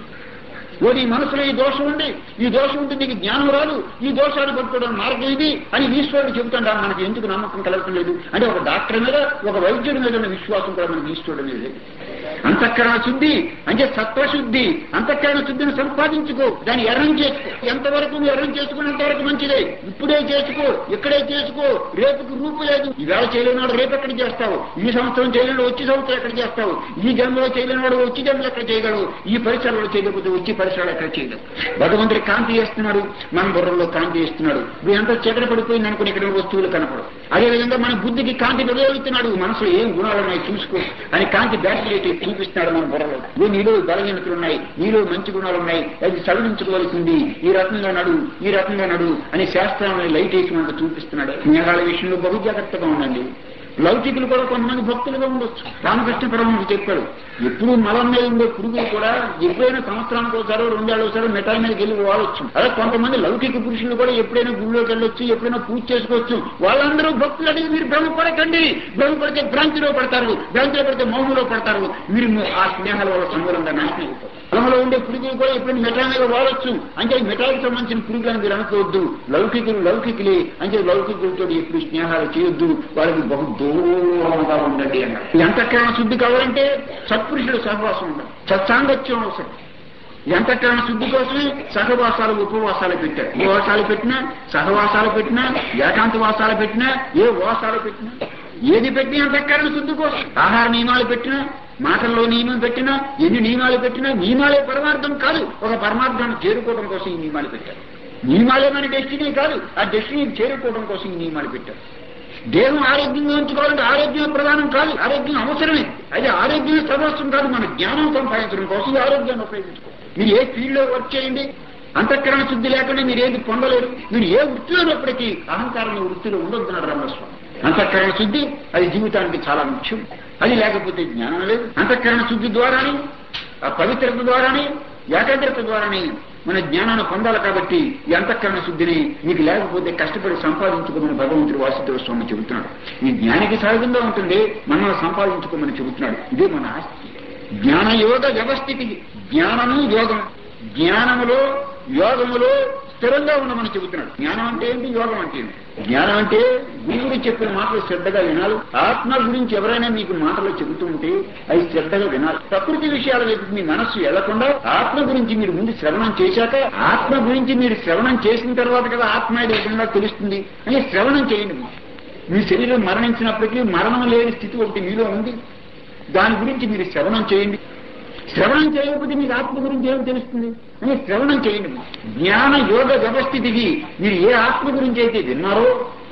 ఓ నీ మనసులో ఈ దోషం ఉంది ఈ దోషం ఉంటే నీకు జ్ఞానం రాదు ఈ దోషాన్ని పట్టుకోవడం మార్గం ఇది అని ఈశ్వరుడు చెబుతుంటా మనకి ఎందుకు నమ్మకం కలగటం లేదు అంటే ఒక డాక్టర్ మీద ఒక వైద్యుడి మీద ఉన్న విశ్వాసం కూడా మనకి ఈశ్వరుడు మీద లేదు అంతఃకరణ శుద్ధి అంటే సత్వశుద్ధి అంతఃకరణ శుద్ధిని సంపాదించుకో దాన్ని ఎర్రం చేసుకో ఎంతవరకు నువ్వు ఎర్రం చేసుకున్నంత వరకు మంచిదే ఇప్పుడే చేసుకో ఇక్కడే చేసుకో రేపుకి రూపు లేదు ఈవేళ చేయలేనాడు రేపు ఎక్కడ చేస్తావు ఈ సంవత్సరం చేయలేడు వచ్చి సంవత్సరం ఎక్కడ చేస్తావు ఈ జన్మలో చేయలేనాడు వచ్చి జన్మలో ఎక్కడ చేయగలవు ఈ పరిసరాలు చేయకపోతే వచ్చి పరిసరాలు ఎక్కడ చేయలేవు భగవంతుడి కాంతి చేస్తున్నాడు మన బుర్రలో కాంతి చేస్తున్నాడు నువ్వు ఎంత చీకటి పడిపోయింది అనుకుని ఇక్కడ వస్తువులు కనపడవు అదేవిధంగా మన బుద్ధికి కాంతి ప్రయోగిస్తున్నాడు మనసులో ఏం గుణాలు ఉన్నాయి చూసుకో అని కాంతి బ్యాటరీ చూపిస్తున్నాడు మన బుర్రలో నువ్వు నీలో బలహీనతలు ఉన్నాయి నీలో మంచి గుణాలు ఉన్నాయి అది సడలించుకోవాల్సింది ఈ రకంగా నడు ఈ రకంగా నడు అని శాస్త్రాన్ని లైట్ వేసి మనకు చూపిస్తున్నాడు స్నేహాల విషయంలో బహు జాగ్రత్తగా ఉండండి లౌకికులు కూడా కొంతమంది భక్తులుగా ఉండొచ్చు రామకృష్ణ పరమహంస చెప్పాడు ఎప్పుడు మలం మీద ఉండే పురుగులు కూడా ఎప్పుడైనా సంవత్సరానికి ఒకసారి రెండేళ్ళు ఒకసారి మిఠాయి మీదకి వెళ్ళి వాడొచ్చు అలా కొంతమంది లౌకిక పురుషులు కూడా ఎప్పుడైనా గుళ్ళోకి వెళ్ళొచ్చు ఎప్పుడైనా పూజ చేసుకోవచ్చు వాళ్ళందరూ భక్తులు అడిగి మీరు భ్రమపడకండి భ్రమపడితే భ్రాంతిలో పడతారు భ్రాంతిలో పడితే మౌనంలో పడతారు మీరు ఆ స్నేహాల వల్ల సంబరంగా నాశనం అయిపోతారు పొలంలో ఉండే పురుగులు కూడా ఎప్పుడైనా మిఠాయి మీద వాడొచ్చు అంటే ఈ మిఠాయికి సంబంధించిన పురుగులను మీరు అనుకోవద్దు లౌకికులు లౌకికులే అంటే లౌకికులతో ఎప్పుడు స్నేహాలు చేయొద్దు వాళ్ళకి బహు దూరంగా ఉండండి అన్నారు ఈ అంతఃకరణ శుద్ధి కావాలంటే సత్పురుషుడు సహవాసం ఉండాలి సత్సాంగత్యం అవసరం ఈ అంతఃకరణ శుద్ధి కోసమే సహవాసాలు ఉపవాసాలు పెట్టారు ఉపవాసాలు పెట్టినా సహవాసాలు పెట్టినా ఏకాంత వాసాలు పెట్టినా ఏ వాసాలు పెట్టినా ఏది పెట్టినా అంతఃకరణ శుద్ధి కోసం ఆహార నియమాలు పెట్టినా మాటల్లో నియమం పెట్టినా ఎన్ని నియమాలు పెట్టినా నియమాలే పరమార్థం కాదు ఒక పరమార్థాన్ని చేరుకోవడం కోసం ఈ నియమాలు పెట్టారు నియమాలే మన డెస్టినీ కాదు ఆ డెస్టినీని చేరుకోవడం కోసం ఈ నియమాలు పెట్టారు దేహం ఆరోగ్యంగా ఉంచుకోవాలంటే ఆరోగ్యం ప్రధానం కాదు ఆరోగ్యం అవసరమే అయితే ఆరోగ్యమే సర్వస్వం కాదు మన జ్ఞానం సంపాదించడం కోసం ఈ ఆరోగ్యాన్ని ఉపయోగించుకో మీరు ఏ ఫీల్డ్ లో వర్క్ చేయండి అంతఃకరణ శుద్ధి లేకుండా మీరు ఏది పొందలేరు మీరు ఏ వృత్తిలో ఉన్నప్పటికీ అహంకారం ఈ వృత్తిలో ఉండొద్దున్నాడు రమస్వామి అంతఃకరణ శుద్ధి అది జీవితానికి చాలా ముఖ్యం అది లేకపోతే జ్ఞానం లేదు అంతఃకరణ శుద్ధి ద్వారానే ఆ పవిత్రత ద్వారానే ఏకాగ్రత ద్వారానే మన జ్ఞానాన్ని పొందాలి కాబట్టి ఈ అంతఃకరణ శుద్ధిని మీకు లేకపోతే కష్టపడి సంపాదించుకోమని భగవంతుడు వాసుదేవ స్వామి చెబుతున్నాడు ఈ జ్ఞానికి సహజంగా ఉంటుంది మనం సంపాదించుకోమని చెబుతున్నాడు ఇదే మన ఆస్తి జ్ఞాన యోగ వ్యవస్థితి జ్ఞానము యోగం జ్ఞానములో యోగములో స్థిరంగా ఉండమని చెబుతున్నాడు జ్ఞానం అంటే ఏంటి యోగం అంటే ఏంటి జ్ఞానం అంటే గురువుడు చెప్పిన మాటలు శ్రద్ధగా వినాలి ఆత్మ గురించి ఎవరైనా మీకు మాటలు చెబుతూ ఉంటే అవి శ్రద్ధగా వినాలి ప్రకృతి విషయాల వైపు మీ మనస్సు వెళ్లకుండా ఆత్మ గురించి మీరు ముందు శ్రవణం చేశాక ఆత్మ గురించి మీరు శ్రవణం చేసిన తర్వాత కదా ఆత్మ లేకుండా తెలుస్తుంది అని శ్రవణం చేయండి మీ శరీరం మరణించినప్పటికీ మరణం లేని స్థితి ఒకటి మీలో ఉంది దాని గురించి మీరు శ్రవణం చేయండి శ్రవణం చేయకపోతే మీకు ఆత్మ గురించి ఏం తెలుస్తుంది అని శ్రవణం చేయండి జ్ఞాన యోగ వ్యవస్థితికి మీరు ఏ ఆత్మ గురించి అయితే విన్నారో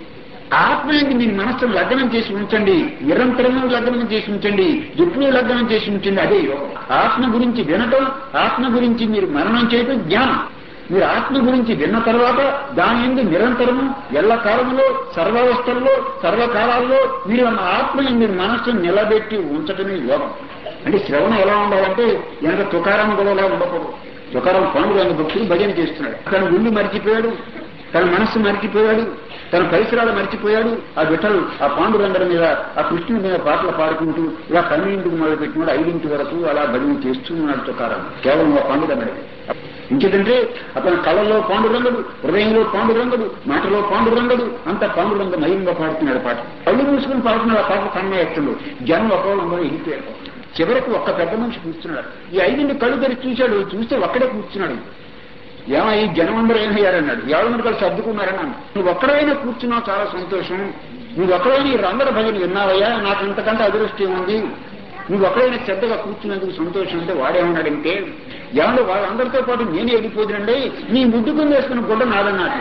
ఆత్మ ఏంటి మీ మనస్సును లగ్నం చేసి ఉంచండి నిరంతరము లగ్నం చేసి ఉంచండి ఎప్పుడూ లగ్నం చేసి ఉంచండి అదే యోగం ఆత్మ గురించి వినటం ఆత్మ గురించి మీరు మరణం చేయటం జ్ఞానం మీరు ఆత్మ గురించి విన్న తర్వాత దాని ఎందు నిరంతరము ఎల్ల కాలంలో సర్వావస్థల్లో సర్వకాలాల్లో మీరు ఆ ఆత్మని మీరు మనస్సును నిలబెట్టి ఉంచటమే యోగం అంటే శ్రవణం ఎలా ఉండాలంటే వెనక తుకారం గొడవలా ఉండకూడదు తుకారం పాండురంగ భక్తులు భజన చేస్తున్నాడు తన గుండు మరిచిపోయాడు తన మనస్సు మరిచిపోయాడు తన పరిసరాలు మరిచిపోయాడు ఆ విఠలు ఆ పాండురంగల మీద ఆ కృష్ణుడి మీద పాటలు పాడుకుంటూ ఇలా పన్నెండుకు మొదలు పెట్టినాడు ఐదింటి వరకు అలా భజన చేస్తూ ఉన్నాడు తుకారం కేవలం ఆ పాండురంగడికి ఇంకేదంటే అతని కళ్ళల్లో పాండురంగుడు హృదయంలో పాండురంగుడు మాటలో పాండురంగుడు అంత పాండురంగ మయంగా పాడుతున్నాడు పాట కళ్ళు మూసుకుని పాడుతున్నాడు ఆ పాట కన్న ఎత్తుడు జనం ఒకళ్ళందరూ వెళ్ళిపోయాడు చివరికి ఒక్క పెద్ద మనిషి కూర్చున్నాడు ఈ ఐదింటి కళ్ళు తెరిచి చూశాడు చూస్తే ఒక్కడే కూర్చున్నాడు ఏమో ఈ జనం అందరూ ఏమయ్యారన్నాడు ఎవరి కలిసి సర్దుకున్నారని అన్నాడు. నువ్వు ఒక్కడైనా కూర్చున్నావు చాలా సంతోషం నువ్వు ఒక్కడైనా ఈ రంగర భజన విన్నావయ్యా నాకు ఇంతకంటే అదృష్టం ఉంది నువ్వు ఒక్కడైనా శ్రద్ధగా కూర్చున్నందుకు సంతోషం అంటే వాడేమన్నాడంటే ఏమన్నా వాళ్ళందరితో పాటు నేనే వెళ్ళిపోదునండి నీ ముద్దుకుని వేసుకున్న గుడ్డ నాదన్నాడు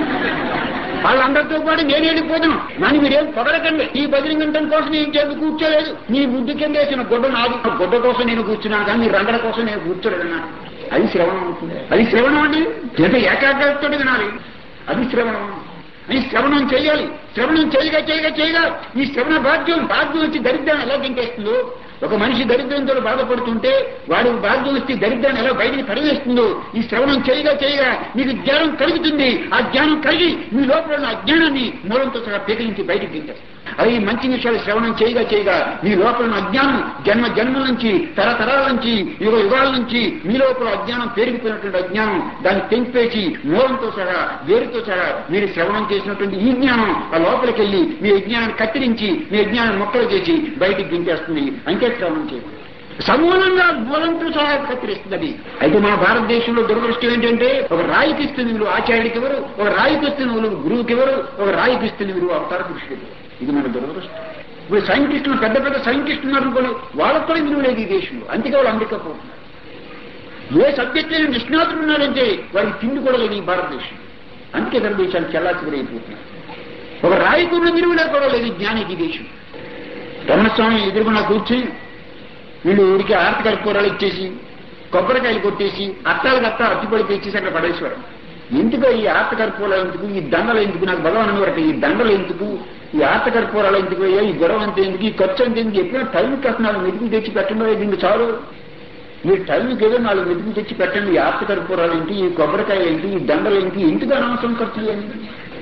వాళ్ళందరితో పాటు నేను వెళ్ళిపోదును నన్ను మీరేం పొగడకండి ఈ భజన గంటల కోసం నేను చేతి కూర్చోలేదు నీ ముద్దు కింద వేసిన గుడ్డ నాది ఆ గుడ్డ కోసం నేను కూర్చున్నాను కానీ నీ రంగడ కోసం నేను కూర్చోలేదన్నాడు అది శ్రవణం అవుతుంది అది శ్రవణం అండి ఎంత ఏకాగ్రతతో వినాలి అది శ్రవణం ఈ శ్రవణం చేయాలి శ్రవణం చేయగా చేయగా చేయగా ఈ శ్రవణ భాగ్యం భాగ్యం వచ్చి దరిద్రాన్ని ఎలా తింటేస్తుందో ఒక మనిషి దరిద్రంతో బాధపడుతుంటే వాడు భాగ్యం వచ్చి దరిద్రాన్ని ఎలా బయటికి పడివేస్తుందో ఈ శ్రవణం చేయగా చేయగా మీకు జ్ఞానం కలుగుతుంది ఆ జ్ఞానం కలిగి మీ లోపల ఉన్న అజ్ఞానాన్ని మూలంతో సహా పీకలించి బయటికి తింటారు అది మంచి విషయాలు శ్రవణం చేయగా చేయగా మీ లోపల ఉన్న అజ్ఞానం జన్మ జన్మల నుంచి తరతరాల నుంచి యుగ యుగాల నుంచి మీ లోపల అజ్ఞానం పెరిగిపోయినటువంటి అజ్ఞానం దాన్ని తెంపేసి మూలంతో సహా వేరుతో సహా మీరు శ్రవణం చేసినటువంటి ఈ జ్ఞానం ఆ లోపలికి వెళ్ళి మీ అజ్ఞానాన్ని కత్తిరించి మీ అజ్ఞానం మొక్కలు చేసి బయటికి దింపేస్తుంది అంతే శ్రవణం చేయండి సమూలంగా మూలంతో సహా కత్తిరిస్తుంది అది అయితే మన భారతదేశంలో దురదృష్టం ఏంటంటే ఒక రాయికి ఇస్తుంది విలువ ఆచార్యుడికి ఎవరు ఒక రాయికి ఇస్తున్న విలువ గురువుకి ఎవరు ఒక రాయికి ఇస్తున్న విలువ అవతార పురుషుడికి ఇది మన దురదృష్టం ఇప్పుడు సైంటిస్టులు పెద్ద పెద్ద సైంటిస్టులు ఉన్నారు అనుకోండి వాళ్ళతో విలువ లేదు ఈ దేశంలో అందుకే వాళ్ళు అమెరికా పోతున్నారు ఏ సబ్జెక్ట్ లేని నిష్ణాతులు ఉన్నారంటే వారికి తిండి కూడా లేదు ఈ భారతదేశం అందుకే ఇతర దేశాలు చెల్లాచిగురైపోతున్నారు ఒక రాయికున్న విలువ కూడా లేదు ఈ జ్ఞానికి ఈ దేశం రమణస్వామి ఎదురుగున కూర్చుని వీళ్ళు ఊరికి ఆర్తి కర్పూరాలు ఇచ్చేసి కొబ్బరికాయలు కొట్టేసి అత్తాలకు అత్త అత్తిపడి తెచ్చేసి అక్కడ పడేశ్వరం ఎందుకు ఈ ఆర్త కర్పూరాలు ఎందుకు ఈ దండలు ఎందుకు నాకు భగవాన్ అనేవారు ఈ దండలు ఎందుకు ఈ ఆర్త కర్పూరాలు ఎందుకు అయ్యా ఈ గొడవ అంత ఎందుకు ఈ ఖర్చు అంత ఎందుకు ఎప్పుడైనా టైంకి వస్తున్న నాలుగు మెతుకులు తెచ్చి పెట్టండి దీనికి చాలు మీరు టైంకి ఏదో నాలుగు మెతుకులు తెచ్చి పెట్టండి ఈ ఆర్త కర్పూరాలు ఏంటి ఈ కొబ్బరికాయలు ఏంటి ఈ దండలు ఏంటి ఎందుకు అనవసరం ఖర్చు చేయండి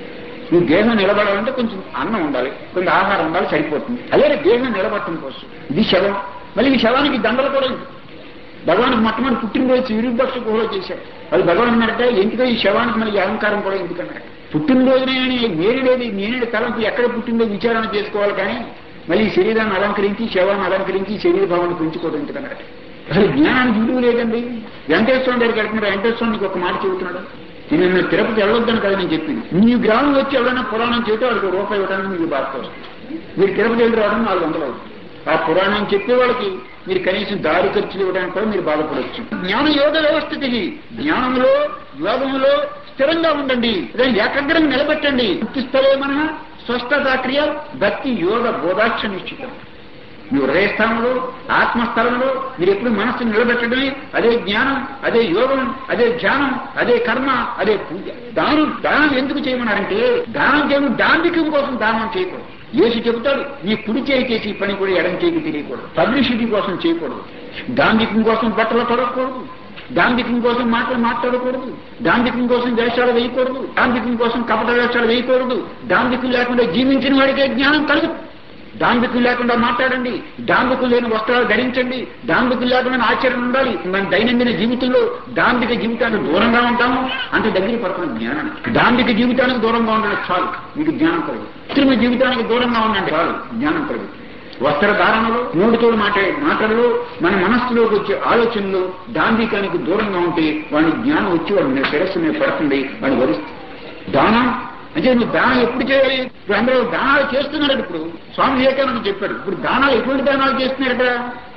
ఈ దేహం నిలబడాలంటే కొంచెం అన్నం ఉండాలి కొంచెం ఆహారం ఉండాలి సరిపోతుంది అలాగే దేహం నిలబడటం కోసం ఇది శవం మళ్ళీ ఈ శవానికి దండలు కూడా ఉంది. భగవానికి మొట్టమొదటి పుట్టినరోజు విరుపక్ష గుహలో చేశాడు అది భగవాన్ అన్నారంటే ఎందుకో ఈ శవానికి మళ్ళీ ఈ అహంకారం కూడా ఎందుకన్నాడు పుట్టినరోజునే అని నేరు లేదు నేనేడు తలంపు ఎక్కడ పుట్టిందో విచారణ చేసుకోవాలి కానీ మళ్ళీ ఈ శరీరాన్ని అలంకరించి శవాన్ని అలంకరించి ఈ శరీర భావాన్ని పెంచుకోవడం ఎందుకన్నాడు అసలు జ్ఞానానికి విలువ లేదండి వెంకటేశ్వరం దగ్గరికి వెళ్తున్నారు వెంకటేశ్వరం నీకు ఒక మాట చెబుతున్నాడు నేను నిన్ను తిరుపతి వెళ్ళొద్దని కదా నేను చెప్పింది నీ గ్రామం వచ్చి ఎవరైనా పురాణం చెబితే వాళ్ళకి ఒక రూపాయి ఇవ్వడానికి మీకు బాధ వస్తుంది మీరు తిరుపతి వెళ్ళి రావడం నాలుగు వందలు అవుతుంది ఆ పురాణం చెప్పే వాళ్ళకి మీరు కనీసం దారి ఖర్చులు ఇవ్వడానికి కూడా మీరు బాధపడవచ్చు జ్ఞాన యోగ వ్యవస్థ ఇది జ్ఞానంలో యోగంలో స్థిరంగా ఉండండి దాన్ని ఏకాగ్రంగా నిలబెట్టండి స్థలే మన స్వస్థతా క్రియ భక్తి యోగ బోధాక్ష నిశ్చితం మీ హృదయస్థానంలో ఆత్మస్థలంలో మీరు ఎప్పుడు మనస్సును నిలబెట్టడమే అదే జ్ఞానం అదే యోగం అదే ధ్యానం అదే కర్మ అదే పూజ దానం దానం ఎందుకు చేయమన్నారంటే దానం చేయడం దాంభికం కోసం దానం చేయకూడదు యేసు చెబుతాడు నీ కుడి చేయి చేసి ఈ పని కూడా ఎడం చేయికి తెలియకూడదు పబ్లిసిటీ కోసం చేయకూడదు దాంభికం కోసం బట్టలు తొడగకూడదు దాంభికం కోసం మాటలు మాట్లాడకూడదు దాంభికం కోసం వేషాలు వేయకూడదు దాంభికం కోసం కపట వేషాలు వేయకూడదు దాంభికం లేకుండా జీవించిన వాడికే జ్ఞానం కలుగు దాంభికం లేకుండా మాట్లాడండి దాంభికం లేని వస్త్రాలు ధరించండి దాంభికం లేకుండా ఆచరణ ఉండాలి మన దైనందిన జీవితంలో దాంభిక జీవితానికి దూరంగా ఉంటాము అంటే దగ్గర పడుతున్న జ్ఞానానికి దాంభిక జీవితానికి దూరంగా ఉండడం చాలు మీకు జ్ఞానం కలుగు కృత్రిమ జీవితానికి దూరంగా ఉండండి చాలు జ్ఞానం కలుగు వస్త్రధారణలో నోటితో మాట్లాడే మాటల్లో మన మనస్సులోకి వచ్చే ఆలోచనలు దాంభికానికి దూరంగా ఉంటే వాడి జ్ఞానం వచ్చి వాడి శిరస్సు మీద పడుతుంది వాడిని వరిస్తుంది దానం అంటే నువ్వు దానం ఎప్పుడు చేయాలి ఇప్పుడు అందరూ దానాలు చేస్తున్నాడు ఇప్పుడు స్వామి వివేకానంద చెప్పాడు ఇప్పుడు దానాలు ఎటువంటి దానాలు చేస్తున్నారట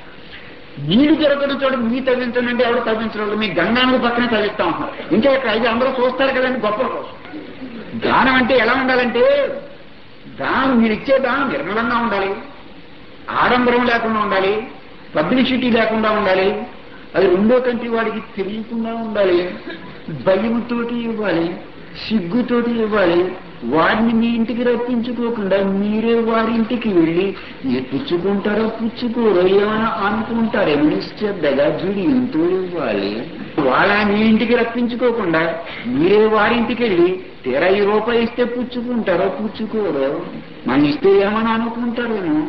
నీళ్లు జరుగుతున్న చోట మీ తగ్గించండి అంటే ఎవరు తగ్గించడం మీ గంగానది పక్కనే తగ్గిస్తా ఉంటున్నారు ఇంకా ఇక్కడ ఇది అందరూ చూస్తారు కదండి గొప్పల కోసం దానం అంటే ఎలా ఉండాలంటే దానం మీరు ఇచ్చే దానం నిర్మలంగా ఉండాలి ఆడంబరం లేకుండా ఉండాలి పబ్లిసిటీ లేకుండా ఉండాలి అది రెండో కంటి వాడికి తెలియకుండా ఉండాలి భయంతోటి ఇవ్వాలి సిగ్గుతోటి ఇవ్వాలి వారిని మీ ఇంటికి రప్పించుకోకుండా మీరే వారి ఇంటికి వెళ్ళి ఏ పుచ్చుకుంటారో పుచ్చుకోరో ఏమైనా అనుకుంటారేమో నిశ్చద్దగా జుడియంతో ఇవ్వాలి వాళ్ళ మీ ఇంటికి రప్పించుకోకుండా మీరే వారి ఇంటికి వెళ్ళి తీరా ఈ రూపాయి ఇస్తే పుచ్చుకుంటారో పుచ్చుకోరో మనం ఇస్తే ఏమని అనుకుంటారేమో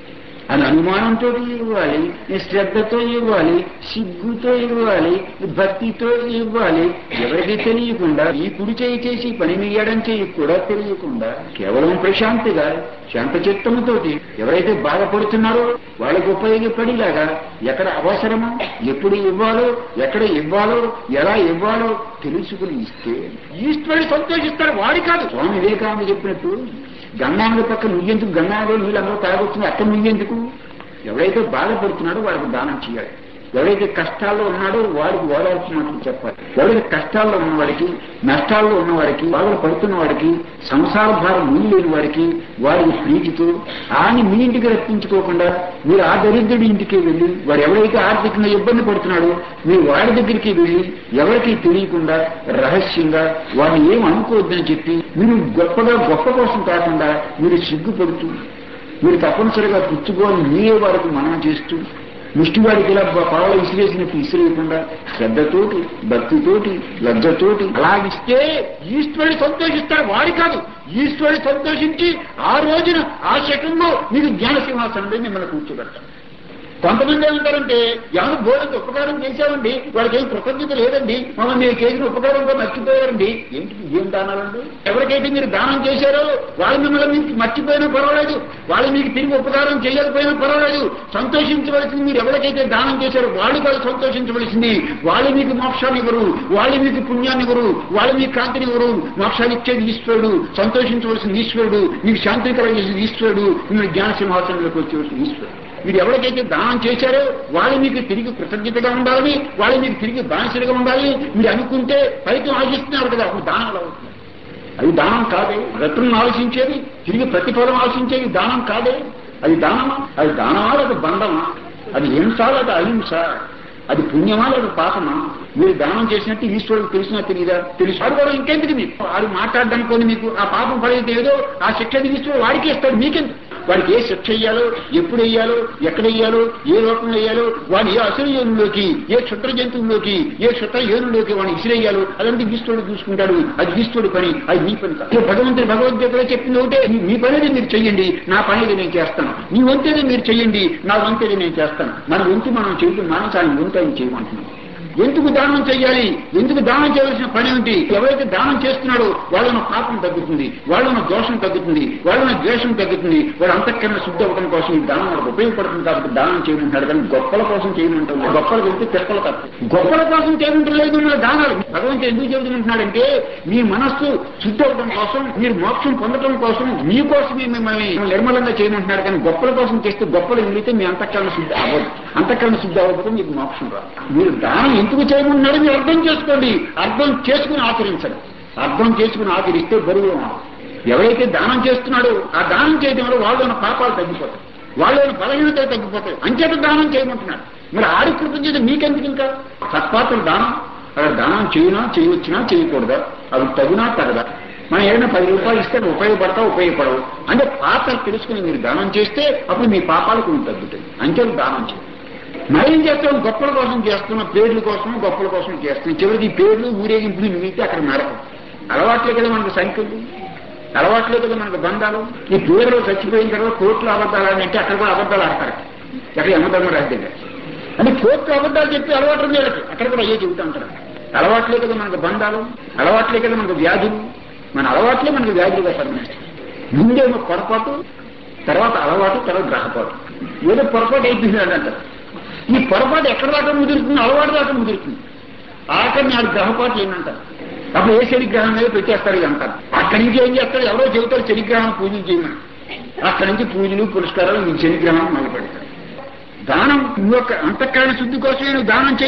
అని అనుమానంతో ఇవ్వాలి శ్రద్ధతో ఇవ్వాలి సిగ్గుతో ఇవ్వాలి భక్తితో ఇవ్వాలి ఎవరికి తెలియకుండా ఈ కుడి చేయి చేసి పని మీ ఎడం చేయి కూడా తెలియకుండా కేవలం ప్రశాంతిగా శాంత చిత్తముతోటి ఎవరైతే బాధపడుతున్నారో వాళ్ళకి ఉపయోగపడేలాగా ఎక్కడ అవసరమో ఎప్పుడు ఇవ్వాలో ఎక్కడ ఇవ్వాలో ఎలా ఇవ్వాలో తెలుసుకుని ఇస్తే ఈశ్వరుడు సంతోషిస్తాడు వాడి కాదు స్వామి వివేకానంద చెప్పినట్టు గంగానది పక్క నువ్వెందుకు గంగాలో నీళ్ళందరూ తాగొచ్చింది అక్కడ నువ్వెందుకు ఎవరైతే బాధపడుతున్నాడో వాడికి దానం చేయాలి ఎవరైతే కష్టాల్లో ఉన్నాడో వాడికి ఓదార్పు మాటలు చెప్పాలి ఎవరైతే కష్టాల్లో ఉన్నవాడికి నష్టాల్లో ఉన్నవాడికి బాధలు పడుతున్న వాడికి సంసార భారం నీళ్ళు లేని వాడికి వాడికి ప్రీతితో ఆని మీ ఇంటికి రప్పించుకోకుండా మీరు ఆ దరిద్రుడి ఇంటికి వెళ్ళి వాడు ఎవరైతే ఆర్థికంగా ఇబ్బంది పడుతున్నాడో మీరు వాడి దగ్గరికి వెళ్ళి ఎవరికి తెలియకుండా రహస్యంగా వాడిని ఏం అనుకోవద్దని చెప్పి మీరు గొప్పగా గొప్ప కోసం కాకుండా మీరు సిగ్గుపడుతూ మీరు తప్పనిసరిగా పుచ్చుకోని మీరే వారికి మనం చేస్తూ ముష్టివాడికి ఇలా పావులు విసిరేసినట్టు విసిరేయకుండా శ్రద్ధతోటి భక్తితోటి లజ్జతోటి అలాగిస్తే ఈశ్వరుడు సంతోషిస్తాడు వాడి కాదు ఈశ్వరుడు సంతోషించి ఆ రోజున ఆ శకంలో మీకు జ్ఞాన సింహాసనంలో మిమ్మల్ని కూర్చోబెడతాడు కొంతమంది ఏమంటారంటే ఎవరు బోధకు ఉపకారం చేశామండి వాళ్ళకి ఏం కృతజ్ఞత లేదండి మమ్మల్ని మీరు చేసిన ఉపకారంతో మర్చిపోయారండి ఏంటి ఏం దానాలండి ఎవరికైతే మీరు దానం చేశారో వాళ్ళు మిమ్మల్ని మీకు మర్చిపోయినా పర్వాలేదు వాళ్ళు మీకు తిరిగి ఉపకారం చేయకపోయినా పర్వాలేదు సంతోషించవలసింది మీరు ఎవరికైతే దానం చేశారో వాళ్ళు కాదు సంతోషించవలసింది వాళ్ళు మీకు మోక్షాన్ని ఇవ్వరు వాళ్ళు మీకు పుణ్యాన్ని ఇవ్వరు వాళ్ళు మీకు కాంతిని ఇవ్వరు మోక్షాన్ని ఇచ్చేది ఈశ్వరుడు సంతోషించవలసింది ఈశ్వరుడు మీకు శాంతి కలిగేది ఈశ్వరుడు మీరు జ్ఞాన సింహాసనంలోకి వచ్చేసి ఈశ్వరుడు మీరు ఎవరికైతే దానం చేశారో వాళ్ళు మీకు తిరిగి కృతజ్ఞతగా ఉండాలని వాళ్ళు మీకు తిరిగి బానిసలుగా ఉండాలి మీరు అనుకుంటే ఫలితం ఆశిస్తున్నారు కదా అప్పుడు దానం ఎలా అవుతుంది అది దానం కాదే రత్నం ఆలోచించేది తిరిగి ప్రతిఫలం ఆలోచించేది దానం కాదే అది దానమా అది దానమా లేదా బంధమా అది హింస లేదా అహింస అది పుణ్యమా లేదా పాపమా మీరు దానం చేసినట్టు ఈశ్వరుడు తెలిసినా తెలియదా తెలుసు వాడు కూడా ఇంకెందుకు మీకు వాడు మాట్లాడడానికి కొని మీకు ఆ పాపం ఫలితం ఏదో ఆ శిక్ష ఈశ్వరుడు వాడికి ఇస్తాడు మీకెందుకు వాడికి ఏ శిక్ష వేయాలో ఎప్పుడు వేయాలో ఎక్కడ వేయాలో ఏ రూపంలో వేయాలో వాడు ఏ అసలు యోనులోకి ఏ క్షుద్ర జంతువులోకి ఏ క్షుద్ర యోనులోకి వాడిని విసిరేయాలో అదంతా ఈశ్వరుడు చూసుకుంటాడు అది ఈశ్వరుడు పని అది మీ పని కాదు భగవంతుడు భగవద్గీతలో చెప్పింది ఒకటే మీ- మీ పనేది మీరు చెయ్యండి నా పనేది నేను చేస్తాను మీ వంతేది మీరు చెయ్యండి నా వంతేది నేను చేస్తాను మన వంతు మనం చేయడం మానసాన్ని వంతు ఆయన చేయమంటున్నాం ఎందుకు దానం చేయాలి ఎందుకు దానం చేయవలసిన పని ఏమిటి ఎవరైతే దానం చేస్తున్నాడో వాళ్ళన్న పాపం తగ్గుతుంది వాళ్ళన్న దోషం తగ్గుతుంది వాళ్ళన్న ద్వేషం తగ్గుతుంది వాడు అంతఃకరణ శుద్ధి అవ్వడం కోసం ఈ దానం వాళ్ళకి ఉపయోగపడుతుంది కాబట్టి దానం చేయమంటాడు కానీ గొప్పల కోసం చేయమంటాడు గొప్పలు వెళ్తే తిప్పలు తప్పు గొప్పల కోసం చేయమంటలేదు మన దానాలు భగవంతుడు ఎందుకు చెబుతుంటున్నాడంటే మీ మనస్సు శుద్ధి అవ్వడం కోసం మీరు మోక్షం పొందడం కోసం మీకోసమే మిమ్మల్ని నిర్మలంగా చేయమంటున్నాడు కానీ గొప్పల కోసం చేస్తే గొప్పలు వెళితే మీ అంతఃకరణ శుద్ధి అవ్వదు అంతఃకరణ శుద్ధి అవ్వకపోతే మీకు మోక్షం రాదు మీరు దానం ఎందుకు చేయమన్నాడు మీరు అర్థం చేసుకోండి అర్థం చేసుకుని ఆచరించండి అర్థం చేసుకుని ఆచరిస్తే బరువు రాదు. ఎవరైతే దానం చేస్తున్నాడో ఆ దానం చేయడం వల్ల వాళ్ళు ఉన్న పాపాలు తగ్గిపోతాయి వాళ్ళు ఉన్న బలహీనత తగ్గిపోతాయి అంచేత దానం చేయమంటున్నాడు మరి ఆడి కృతజ్ఞత మీకెందుకు ఇంకా సత్పాత్రలు దానం అక్కడ దానం చేయనా చేయవచ్చునా చేయకూడదా అవి తగునా తగదా మనం ఏదైనా పది రూపాయలు ఇస్తే అవి ఉపయోగపడతా ఉపయోగపడవు అంటే పాత్రలు తెలుసుకుని మీరు దానం చేస్తే అప్పుడు మీ పాపాలు కొన్ని తగ్గుతాయి అంచేత దానం చేయండి మరేం చేస్తాం గొప్పల కోసం చేస్తున్నాం పేర్ల కోసం గొప్పల కోసం చేస్తున్నాం చివరికి ఈ పేర్లు ఊరేగింపులు మిగిలితే అక్కడ నరకం అలవాట్లే కదా మనకు సంఖ్యలు అలవాట్లే కదా మనకు బంధాలు ఈ పేర్లు చచ్చిపోయిన తర్వాత కోర్టులో అబద్ధాలు అని అంటే అక్కడ కూడా అబద్ధాలు ఆడతారు ఎక్కడ యమధర్మరాజు దగ్గర అంటే కోర్టు అబద్ధాలు చెప్పి అలవాటు ఉంది వాళ్ళకి అక్కడ కూడా అయ్యే చెబుతూ ఉంటారు అలవాట్లే కదా మనకు బంధాలు అలవాట్లే కదా మనకు వ్యాధులు మన అలవాట్లే మనకు వ్యాధులుగా పరిణిస్తాయి ముందేమో పొరపాటు తర్వాత అలవాటు తర్వాత గ్రహపాటు ఏదో పొరపాటు అయిపోయింది అని అంటారు ఈ పొరపాటు ఎక్కడ దాకా ముదురుతుంది అలవాటు దాకా ముదురుతుంది ఆఖరి నాడు గ్రహపాట్లు ఏంటంటారు అప్పుడు ఏ శనిగ్రహం మీద పెట్టేస్తారు ఇది అంటారు అక్కడి నుంచి ఏం చేస్తారు ఎవరో చెబుతారు శనిగ్రహం పూజలు చేయమని అక్కడి నుంచి పూజలు పురస్కారాలు ఈ శనిగ్రహం మొదలు పెడతారు దానం నువ్వు యొక్క అంతఃకరణ శుద్ధి కోసమే నువ్వు దానం చెయ్యి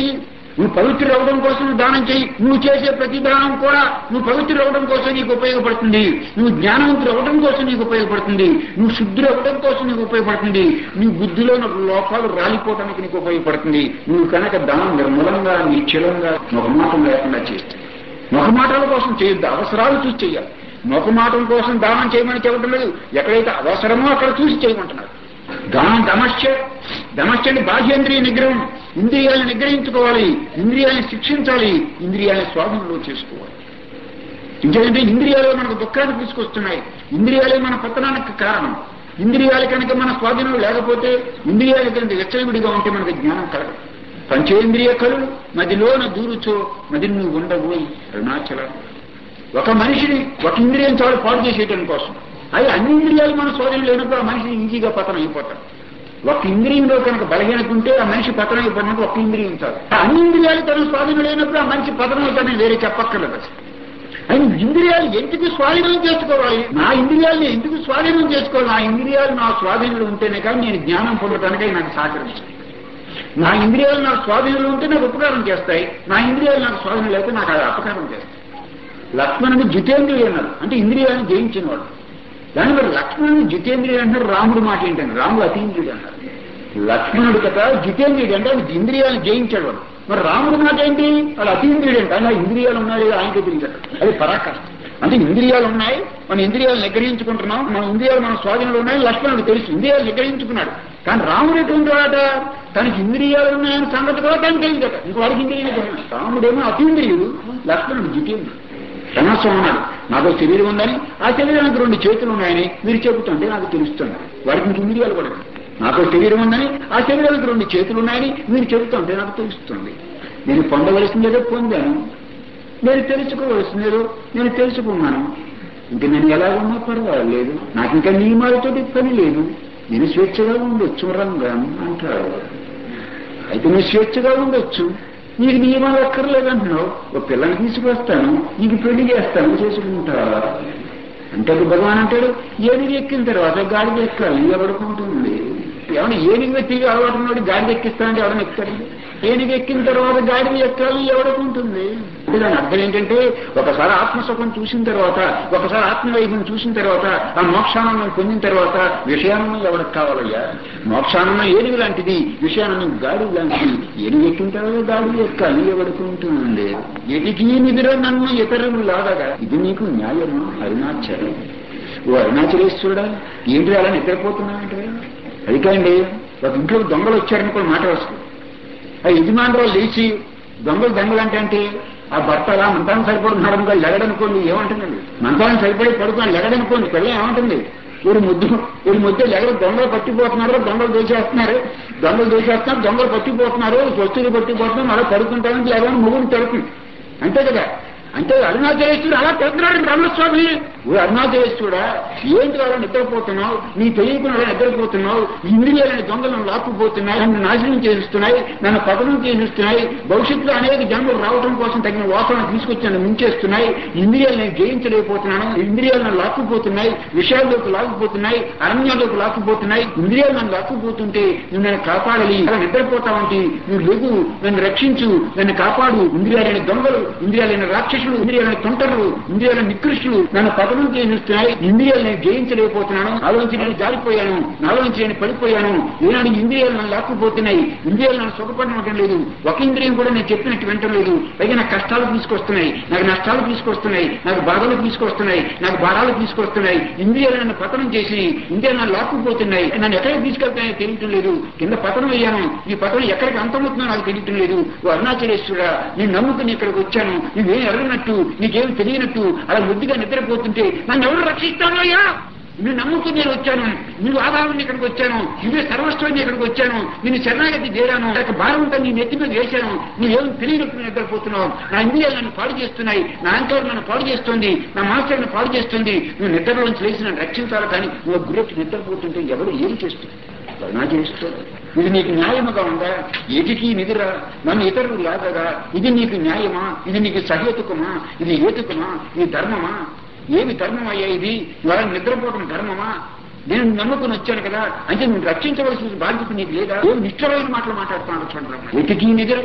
నువ్వు పవిత్రులు అవడం కోసం నువ్వు దానం చేయి నువ్వు చేసే ప్రతి దానం కూడా నువ్వు పవిత్రులు అవడం కోసం నీకు ఉపయోగపడుతుంది నువ్వు జ్ఞానవంతులు అవడం కోసం నీకు ఉపయోగపడుతుంది నువ్వు శుద్ధులు అవడం కోసం నీకు ఉపయోగపడుతుంది నీ బుద్ధిలో ఉన్న లోపాలు రాలిపోవడానికి నీకు ఉపయోగపడుతుంది నువ్వు కనుక దానం నిర్మలంగా నిశ్చలంగా మొహమాటం లేకుండా చేస్తే మొహమాటాల కోసం చేయొద్దు అవసరాలు చూసి చేయాలి మొహమాటం కోసం దానం చేయమని చెప్పడం లేదు ఎక్కడైతే అవసరమో అక్కడ చూసి చేయమంటున్నారు దానం దమశ్చ దమశ్చ అంటే బాహ్యేంద్రియ నిగ్రహం ఇంద్రియాలను నిగ్రహించుకోవాలి ఇంద్రియాలను శిక్షించాలి ఇంద్రియాలను స్వాధీనంలో చేసుకోవాలి ఇంకేంటంటే ఇంద్రియాలు మనకు దుఃఖాన్ని తీసుకొస్తున్నాయి ఇంద్రియాలే మన పతనానికి కారణం ఇంద్రియాలు కనుక మన స్వాధీనం లేకపోతే ఇంద్రియాలు కనుక వెచ్చలవిడిగా ఉంటే మనకు జ్ఞానం కలగదు పంచేంద్రియ కలు మదిలోన దూరుచో మది నువ్వు ఉండబోయి అరుణాచల ఒక మనిషిని ఒక ఇంద్రియం చాలు పాడు చేసేయటం కోసం అది అన్ని ఇంద్రియాలు మన స్వాధీనం లేనప్పుడు ఆ మనిషి ఈజీగా పతనం అయిపోతాడు ఒక ఇంద్రియంలో కనుక బలహీనత ఉంటే ఆ మనిషి పతనం అయిపోయినప్పుడు ఒక ఇంద్రియం చాలు ఆ అన్ని ఇంద్రియాలు తన స్వాధీనం లేనప్పుడు ఆ మనిషి పతనం అవుతాడని వేరే చెప్పక్కర్లేదు అసలు. అని ఇంద్రియాలు ఎందుకు స్వాధీనం చేసుకోవాలి నా ఇంద్రియాలని ఎందుకు స్వాధీనం చేసుకోవాలి నా ఇంద్రియాలు నా స్వాధీనంలో ఉంటేనే కానీ నేను జ్ఞానం పొందడానికై నాకు సహకరిస్తాయి నా ఇంద్రియాలు నాకు స్వాధీనంలో ఉంటే నాకు ఉపకారం చేస్తాయి నా ఇంద్రియాలు నాకు స్వాధీనం లేకపోతే నాకు అది అపకారం చేస్తాయి లక్ష్మణుడు జితేంద్రియుడు అన్నారు అంటే ఇంద్రియాలను జయించిన వాడు దాని మరి లక్ష్మణుడు జితేంద్రియుడు అంటారు రాముడు మాట ఏంటంటే రాముడు అతీంద్రియుడు అన్నారు లక్ష్మణుడు కదా జితేంద్రియుడు అంటే ఆయన ఇంద్రియాలను జయించాడు వాడు మరి రాముడు మాట ఏంటి వాడు అతీంద్రియుడు అంటే ఆయన ఇంద్రియాలు ఉన్నాయి లేదా ఆయనకే తెలియదు అది పరాకాష్ట అంటే ఇంద్రియాలు ఉన్నాయి మన ఇంద్రియాలు నిగ్రహించుకుంటున్నాం మన ఇంద్రియాలు మన స్వాధీనంలో ఉన్నాయి లక్ష్మణుడు తెలుసు ఇంద్రియాలు నిగ్రహించుకున్నాడు కానీ రాముడు ఎటువంటి వాట తనకి ఇంద్రియాలు ఉన్నాయని సంగతి కూడా తనకి తెలియదట ఇంక వాడికి ఇంద్రియాలు రాముడేమో అతీంద్రియుడు లక్ష్మణుడు జితేంద్రుడు ధనస్వం ఉన్నాడు నాకు శరీరం ఉందని ఆ శరీరానికి రెండు చేతులు ఉన్నాయని మీరు చెబుతుంటే నాకు తెలుస్తుంది వాడికి ఇంక ఇంద్రియాలు కూడా లేవు. నాకు శరీరం ఉందని ఆ శరీరానికి రెండు చేతులు ఉన్నాయని మీరు చెబుతుంటే నాకు తెలుస్తుంది నేను పొందవలసిందేదో పొందాను నేను తెలుసుకోవలసిందేదో నేను తెలుసుకున్నాను ఇంక నేను ఎలా ఉన్నా పర్వాలేదు నాకు ఇంకా నియమాలతో పని లేదు నేను స్వేచ్ఛగా ఉండొచ్చు రంగాను అంటాడు అయితే నువ్వు స్వేచ్ఛగా ఉండొచ్చు నీకు నియమాలు అక్కర్లేదంటున్నావు ఒక పిల్లని తీసుకొస్తాను నీకు పెళ్లి చేస్తాను చేసుకుంటావా అంటే అప్పుడు భగవాన్ అంటాడు ఏనుగు ఎక్కిన తర్వాత గాడిద ఎక్కాలి ఎవడుకుంటుంది ఏమన్నా ఏనుగు వ్యక్తిగా అలవాటు ఉన్నాడు గాడిద ఎక్కిస్తానంటే ఎవడని ఎక్కుతాడు ఏనుగు ఎక్కిన తర్వాత గాడిద ఎక్కాలి ఎవడుకుంటుంది అంటే దాని అర్థం ఏంటంటే ఒకసారి ఆత్మసుఖం చూసిన తర్వాత ఒకసారి ఆత్మవైభవం చూసిన తర్వాత ఆ మోక్షానందం పొందిన తర్వాత విషయానందం ఎవరికి కావాలయ్యా మోక్షానందం ఏనుగు లాంటిది విషయానందం గాడి లాంటిది ఏనుగు ఎక్కిన తర్వాత గాడి ఎక్కాలి ఎవడుకుంటుంది ఎదికి నిధిలో నన్ను ఇతరులు లాగా ఇది నీకు న్యాయమా అరుణాచలం ఓ అరుణాచలేశ్వరుడా ఏంటి అలా నిద్రపోతున్నావంటే అది కాండి ఒక ఇంట్లో దొంగలు వచ్చారని కూడా మాట వస్తుంది ఆ యజమానురాలు లేచి దొంగలు దొంగలు అంటే అంటే ఆ భర్త అలా మంతానికి సరిపడుతున్నాడు అనుకో లెగడనుకోండి ఏమంటుందండి మంతానికి సరిపడి పడుతున్నాడు లెగడనుకోండి పిల్ల ఏమంటుంది వీడు ముద్దు వీడు ముద్దు లెగడ దొంగలు పట్టిపోతున్నారు దొంగలు దోచేస్తున్నారు దొంగలు దోచేస్తున్నారు దొంగలు పట్టిపోతున్నారు వస్తువులు పట్టిపోతున్నారు అలా పడుకుంటానికి లేవని మొగుడు తడుతుంది అంతే కదా అంటే అరుణాచలేశ్వరుడు అలా పెడుతున్నాడు బ్రహ్మస్వామి ఓ అరుణాచలేశ్వరుడా ఏంటి అలా నిద్రపోతున్నావు నీ తెలియకుండా అలా నిద్రపోతున్నావు ఇంద్రియాలని దొంగలను లాక్కుపోతున్నాయి నన్ను నాశనం చేస్తున్నాయి నన్ను పతనం చేస్తున్నాయి భవిష్యత్తులో అనేక జన్మలు రావడం కోసం తగిన వాసన తీసుకొచ్చి నన్ను ముంచేస్తున్నాయి ఇంద్రియాలు నేను జయించలేకపోతున్నాను ఇంద్రియాలు నన్ను లాక్కుపోతున్నాయి విషయాల్లోకి లాక్కుపోతున్నాయి అరణ్యాల్లోకి లాక్కుపోతున్నాయి ఇంద్రియాలు నన్ను లాక్కుపోతుంటే నువ్వు నన్ను కాపాడాలి అలా నిద్రపోతావంటి నువ్వు లేవు నన్ను రక్షించు నన్ను కాపాడు ఇంద్రియాలైన దొంగలు ఇంద్రియాలైన రాక్షసులు ఇంద్రియాలైన తొంటరులు ఇంద్రియాలైన నికృష్టులు నన్ను పతనం చేస్తున్నాయి ఇంద్రియాలు నేను జయించలేకపోతున్నాను నాలోంచి నేను జారిపోయాను నాలోంచి నేను పడిపోయాను ఈనాడు ఇంద్రియాలు నన్ను లాక్కుపోతున్నాయి ఇంద్రియాలు నన్ను సుఖపడటం లేదు ఒక ఇంద్రియం కూడా నేను చెప్పినట్టు వింటం లేదు పైగా నాకు కష్టాలు తీసుకొస్తున్నాయి నాకు నష్టాలు తీసుకొస్తున్నాయి నాకు బాధలు తీసుకొస్తున్నాయి నాకు భారాలు తీసుకొస్తున్నాయి ఇంద్రియాలు నన్ను పతనం చేసి ఇంద్రియాలు నన్ను లాక్కుపోతున్నాయి నన్ను ఎక్కడికి తీసుకెళ్తాయో తెలియటం లేదు కింద పతనం అయ్యాను ఈ పతనం ఎక్కడికి అంతమవుతుందో నాకు తెలియటం లేదు ఓ అరుణాచలేశ్వరా నేను నమ్ముకుని ఇక్కడికి వచ్చాను నువ్వేం ఎరగనట్టు నీకేం తెలియనట్టు అలా ముద్దుగా నిద్రపోతుంటే నన్ను ఎవరు రక్షిస్తాను అయ్యా నువ్వు నమ్ముకుని నేను వచ్చాను నువ్వు ఆధారం ఇక్కడికి వచ్చాను నువ్వే సర్వస్వం ఇక్కడికి వచ్చాను నేను శరణాగతి చేరాను లేక భారం ఉంటే నీ నెత్తి మీద వేశాను నువ్వేం తెలియనట్టు నిద్రపోతున్నావు నా ఇంద్రియాలు నన్ను పాడు చేస్తున్నాయి నా అంకారు నన్ను పాడు చేస్తుంది నా మనసు నన్ను పాడు చేస్తుంది నువ్వు నిద్రలోంచి లేచి నన్ను రక్షించాలి కానీ నువ్వు గురెట్టి నిద్రపోతుంటే ఎవరు ఏం చేస్తుంది నా చేస్తుంది ఇది నీకు న్యాయముగా ఉందా ఏటికి నిధిరా నన్ను ఇతరులు లాగగా ఇది నీకు న్యాయమా ఇది నీకు సహేతుకమా ఇది ఏతుకమా ఇది ధర్మమా ఏమి ధర్మం అయ్యా ఇది ఇవాళ నిద్రపోవడం ధర్మమా నేను నమ్ముకుని వచ్చాను కదా అంటే నువ్వు రక్షించవలసిన బాధ్యత నీకు లేదా ఏమి నిష్ఠమైన మాటలు మాట్లాడుతున్నాడు చూడండి ఎటికి నిద్ర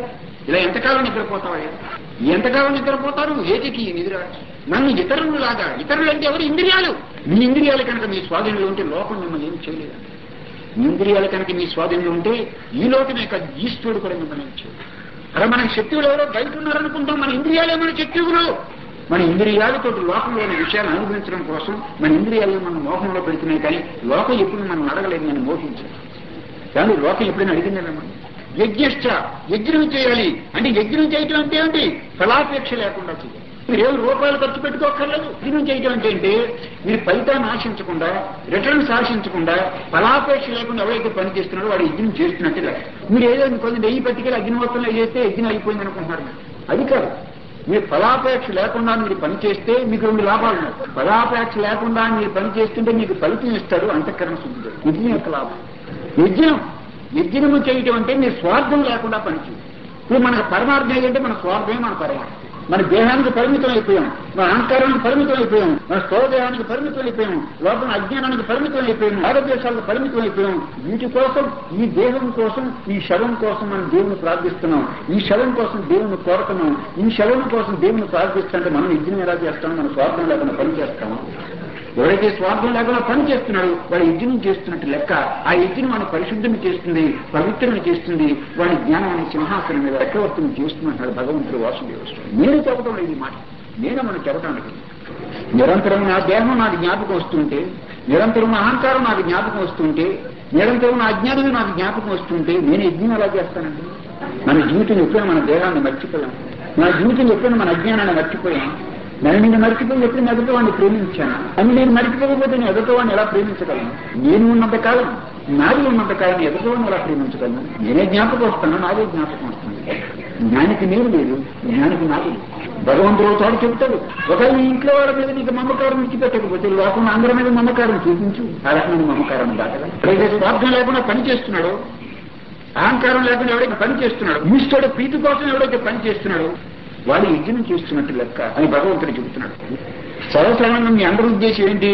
ఇలా ఎంతకాలం నిద్రపోతావయ్యా ఎంతకాలం నిద్రపోతారు ఏటికి ఈ నిద్ర నన్ను ఇతరులు లాగా ఇతరులు అంటే ఎవరు ఇంద్రియాలు మీ ఇంద్రియాలు కనుక మీ స్వాధీనంలో ఉంటే లోకం మిమ్మల్ని ఏం చేయలేదు మీ ఇంద్రియాలు కనుక మీ స్వాధీనంలో ఉంటే ఈ లోకమే కాదు ఈశ్వరుడు కూడా మిమ్మల్ని ఏం చేయలేదు అలా మన శక్తులు ఎవరో బయట ఉన్నారనుకుంటాం మన ఇంద్రియాలే మన శక్తులు మన ఇంద్రియాలతో లోకంలోని విషయాలు అనుభవించడం కోసం మన ఇంద్రియాలను మనం మోహంలో పెడుతున్నాయి కానీ లోకం ఎప్పుడు మనం అడగలేదు మనం మోహించాలి కానీ లోకం ఎప్పుడైనా అడిగిందేమో యజ్ఞశ్చ యజ్ఞం చేయాలి అంటే యజ్ఞం చేయటం అంటే ఏంటి ఫలాపేక్ష లేకుండా చేయాలి మీరు ఏడు రూపాయలు ఖర్చు పెట్టుకోక్కర్లేదు యజ్ఞం చేయటం అంటే ఏంటి మీరు ఫలితాన్ని ఆశించకుండా రిటర్న్స్ ఆశించకుండా ఫలాపేక్ష లేకుండా ఎవరైతే పని చేస్తున్నారో వాడు యజ్ఞం చేస్తున్నట్టే లెక్క. మీరు ఏదో కొంచెం నెయ్యి పట్టుకెళ్ళి అగ్నిమోత్తంలో చేస్తే యజ్ఞం అయిపోయింది అనుకుంటున్నారు మీరు. అది కాదు మీరు ఫలాపేక్ష లేకుండా మీరు పని చేస్తే మీకు రెండు లాభాలు ఉన్నాయి ఫలాపేక్ష లేకుండా మీరు పని చేస్తుంటే మీకు ఫలితం ఇస్తాడు అంతఃకరణ శుద్ధి యజ్ఞం యొక్క లాభం యజ్ఞం యజ్ఞము చేయటం అంటే మీరు స్వార్థం లేకుండా పనిచేయాలి ఇప్పుడు మనకు పరమార్థం ఏంటంటే మన స్వార్థమే మన పరమార్థం మన దేహానికి పరిమితం అయిపోయాం మన అహంకారానికి పరిమితం అయిపోయాం మన స్థోదేహానికి పరిమితం అయిపోయాం లోపల అజ్ఞానానికి పరిమితం అయిపోయాం భారతదేశాలకు పరిమితం అయిపోయాం వీటి కోసం ఈ దేహం కోసం ఈ శవం కోసం మనం దేవుని ప్రార్థిస్తున్నాం ఈ శవం కోసం దేవుని కోరుతున్నాం ఈ శవం కోసం దేవుని ప్రార్థిస్తుంటే మనం యజ్ఞం ఎలా చేస్తాం మన స్వార్థం లేకుండా పని చేస్తాము ఎవరైతే స్వార్థం లేకుండా పని చేస్తున్నాడో వాడు యజ్ఞం చేస్తున్నట్టు లెక్క ఆ యజ్ఞం వాడిని పరిశుద్ధం చేస్తుంది పవిత్రం చేస్తుంది వాడి జ్ఞానాన్ని సింహాసనం మీద చక్రవర్తిని చేస్తున్నట్టు భగవంతుడు వాసుదేవస్వామి నేను చెప్పడం లేదు ఈ మాట నేను మనం చెప్పడానికి నిరంతరం నా దేహం నాకు జ్ఞాపకం వస్తుంటే నిరంతరం నా అహంకారం నాకు జ్ఞాపకం వస్తుంటే నిరంతరం నా అజ్ఞానమే నాకు జ్ఞాపకం వస్తుంటే నేను యజ్ఞం ఎలా చేస్తానండి మన జీవితం ఎప్పుడైనా మన దేహాన్ని మర్చిపోయాం మన జీవితం ఎప్పుడైనా మన అజ్ఞానాన్ని మర్చిపోయాం నన్ను నేను మర్చిపోయి ఎప్పుడు నేను ఎదుటవాడిని ప్రేమించాను అని నేను మర్చిపోకపోతే నేను ఎదుటవాడిని ఎలా ప్రేమించగలను నేను ఉన్నంత కాలం నాది ఉన్నంత కాలం ఎదుటవాడిని ఎలా ప్రేమించగలను నేనే జ్ఞాపకం వస్తాను నాదే జ్ఞాపకం వస్తుంది జ్ఞానికి నేను లేదు జ్ఞానికి నాది లేదు. భగవంతుడు తోడు చెబుతాడు ఒకవేళ నీ ఇంట్లో వాళ్ళ మీద నీకు మమకారం విడిచిపెట్టకపోతే లోకంలో అందరి మీద మమకారం చూపించు ఆ రకమైన మమకారం దాటగా ఎవరైతే స్వార్థం లేకుండా పని చేస్తున్నాడో అహంకారం లేకుండా ఎవరైతే పని చేస్తున్నాడు ఈశ్వరుడు ప్రీతి కోసం ఎవరైతే పని చేస్తున్నాడో వాడు యజ్ఞం చేస్తున్నట్టు లెక్క అని భగవంతుడు చెబుతున్నాడు సర్వసాధారణంగా మీ అందరి ఉద్దేశం ఏంటి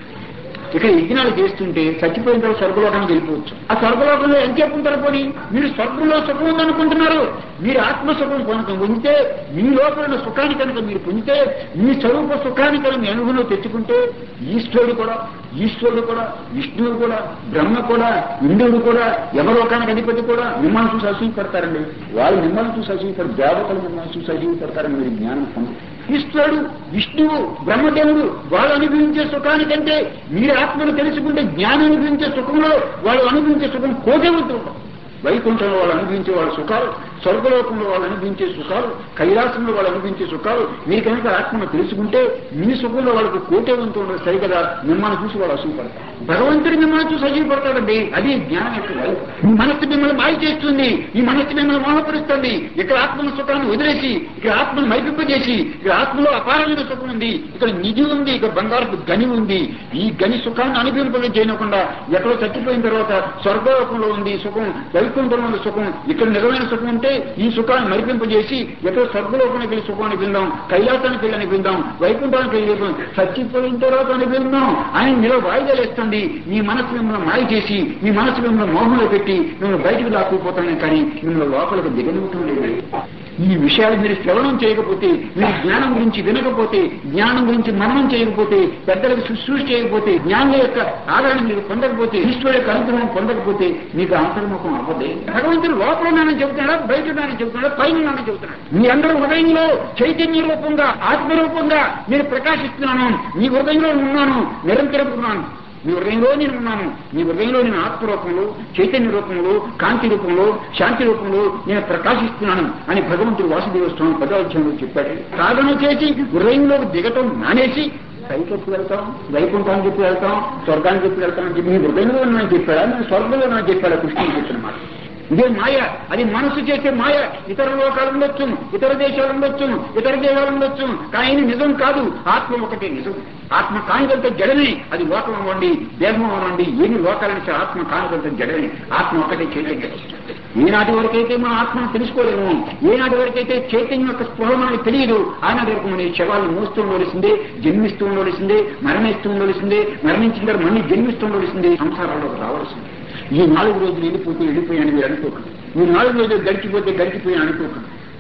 ఇక్కడ యజ్ఞాలు చేస్తుంటే చచ్చిపోయిన తర్వాత స్వర్గలోకానికి వెళ్ళిపోవచ్చు ఆ స్వర్గలోకంలో ఎంత చెప్పుకుంటారు పోనీ మీరు స్వర్గంలో సుఖం ఉందనుకుంటున్నారు మీరు ఆత్మ సుఖం కనుక పొందితే మీ లోపల ఉన్న సుఖాన్ని కనుక మీరు పొందితే మీ స్వరూప సుఖాన్ని కనుక మీ అనుభవంలో తెచ్చుకుంటే ఈశ్వరుడు కూడా ఈశ్వరుడు కూడా విష్ణువు కూడా బ్రహ్మ కూడా ఇంద్రుడు కూడా ఎవరోకానికి అధిపతి కూడా మిమ్మల్ని చూసి అసూయపడతారండి వాళ్ళు మిమ్మల్ని చూసి అసూయపడు దేవతలు మిమ్మల్ని చూసి అసూయపడతారని మీరు జ్ఞానం పొంది ఈశ్వరుడు విష్ణువు బ్రహ్మదేవుడు వాళ్ళు అనుభవించే సుఖానికంటే మీరు ఆత్మను తెలుసుకుంటే జ్ఞానం అనుభవించే సుఖంలో వాళ్ళు అనుభవించే సుఖం కోటవుతూ వైకుంఠంలో వాళ్ళు అనుభవించే వాళ్ళ సుఖాలు స్వర్గలోకంలో వాళ్ళు అనుభవించే సుఖాలు కైలాసంలో వాళ్ళు అనుభవించే సుఖాలు మీ కనుక ఆత్మను తెలుసుకుంటే మీ సుఖంలో వాళ్ళకు కోటేవంతో ఉండదు సరిగదా మిమ్మల్ని చూసి వాళ్ళు అసూపడతారు భగవంతుడు మిమ్మల్ని చూసి అసూపడతాడండి అది జ్ఞానం యొక్క వైపు మీ మనస్సు మిమ్మల్ని మాయ చేస్తుంది ఈ మనస్సు మిమ్మల్ని మోహపరుస్తుంది ఇక్కడ ఆత్మల సుఖాన్ని వదిలేసి ఇక్కడ ఆత్మను మైపింపజేసి ఇక్కడ ఆత్మలో అపారమైన సుఖం ఉంది ఇక్కడ నిధి ఉంది ఇక్కడ బంగారపు గని ఉంది ఈ గని సుఖాన్ని అనుభవింపడం చేయకుండా ఎక్కడో చచ్చిపోయిన తర్వాత స్వర్గలోకంలో ఉంది సుఖం వైకుంఠంలో ఉంది సుఖం ఇక్కడ నిజమైన సుఖం ఉంటే ఈ సుఖాన్ని మరిపింపజేసి ఎక్కడో స్వర్గలోకానికి వెళ్ళి సుఖాన్ని విందాం కైలాసానికి వెళ్ళి అనిపిందాం వైకుంఠానికి వెళ్ళి అనిపిందాం. చచ్చిపోయిన తర్వాత అనిపిందాం ఆయన నిల వాయిదాలు ఇస్తుంది మీ మనసు మిమ్మల్ని మాయ చేసి మీ మనసు మిమ్మల్ని మోహంలో పెట్టి మిమ్మల్ని బయటకు దాక్కుపోతాను కానీ మిమ్మల్ని లోపలికి దిగనివ్వటం లేదు ఈ విషయాలు మీరు శ్రవణం చేయకపోతే మీరు జ్ఞానం గురించి వినకపోతే జ్ఞానం గురించి మననం చేయకపోతే పెద్దలకు శుశ్రూష చేయకపోతే జ్ఞానం యొక్క ఆదరణ మీరు పొందకపోతే ఈశ్వరుడు యొక్క అనుగ్రహం పొందకపోతే మీకు అంతర్ముఖం అవ్వదే భగవంతుడు లోపల ఉన్నానని చెబుతున్నాడా బయట ఉన్నానని చెబుతున్నాడా పైన ఉన్నానని చెబుతున్నాడు మీ అందరూ హృదయంలో చైతన్య రూపంగా ఆత్మ రూపంగా నేను ప్రకాశిస్తున్నాను మీ హృదయంలో ఉన్నాను నిరంతరం ఉన్నాను మీ హృదయంలో నేను ఉన్నాను మీ హృదయంలో నేను ఆత్మ రూపంలో చైతన్య రూపంలో కాంతి రూపంలో శాంతి రూపంలో నేను ప్రకాశిస్తున్నాను అని భగవంతుడు వాసుదేవ స్వామి పదవాధ్యాయంలో చెప్పాడు సాధన చేసి హృదయంలోకి దిగటం మానేసి పైకి ఎప్పుడు వెళ్తాం వైకుంఠానికి చెప్పి వెళ్తాం స్వర్గానికి చెప్పి వెళ్తాం అని చెప్పి మీ హృదయంలో ఉన్నాను చెప్పాడా నేను స్వర్గంలో ఉన్నాను చెప్పాడా కృష్ణుడు చెప్పిన మాట ఇదే మాయ అది మనసు చేసే మాయ ఇతర లోకాలు ఉండొచ్చు ఇతర దేశాలు ఉండొచ్చు ఇతర దేశాలు ఉండొచ్చు కానీ ఇది నిజం కాదు ఆత్మ ఒకటే నిజం ఆత్మ కానిదంటే జడమే అది లోకం అవ్వండి దేహం అవ్వండి ఏమి లోకాలని సరే ఆత్మ కానిదంటే జడమే ఆత్మ ఒకటే చైతన్యం ఏనాటి వరకైతే మన ఆత్మను తెలుసుకోలేము ఏనాటి వరకైతే చైతన్యం యొక్క స్పృహ మనకి తెలియదు ఆనాటి వరకు మన ఈ శవాలను మోస్తూ ఉండవలసిందే జన్మిస్తూ ఉండవలసిందే మరణిస్తూ ఉండవలసిందే మరణించిన తర్వాత మళ్ళీ జన్మిస్తూ ఉండవలసిందే సంసారంలోకి రావాల్సిందే ఈ నాలుగు రోజులు వెళ్ళిపోతే వెళ్ళిపోయాను మీరు అనుకోకండి ఈ నాలుగు రోజులు గడిచిపోతే గడిచిపోయాను అనుకోకండి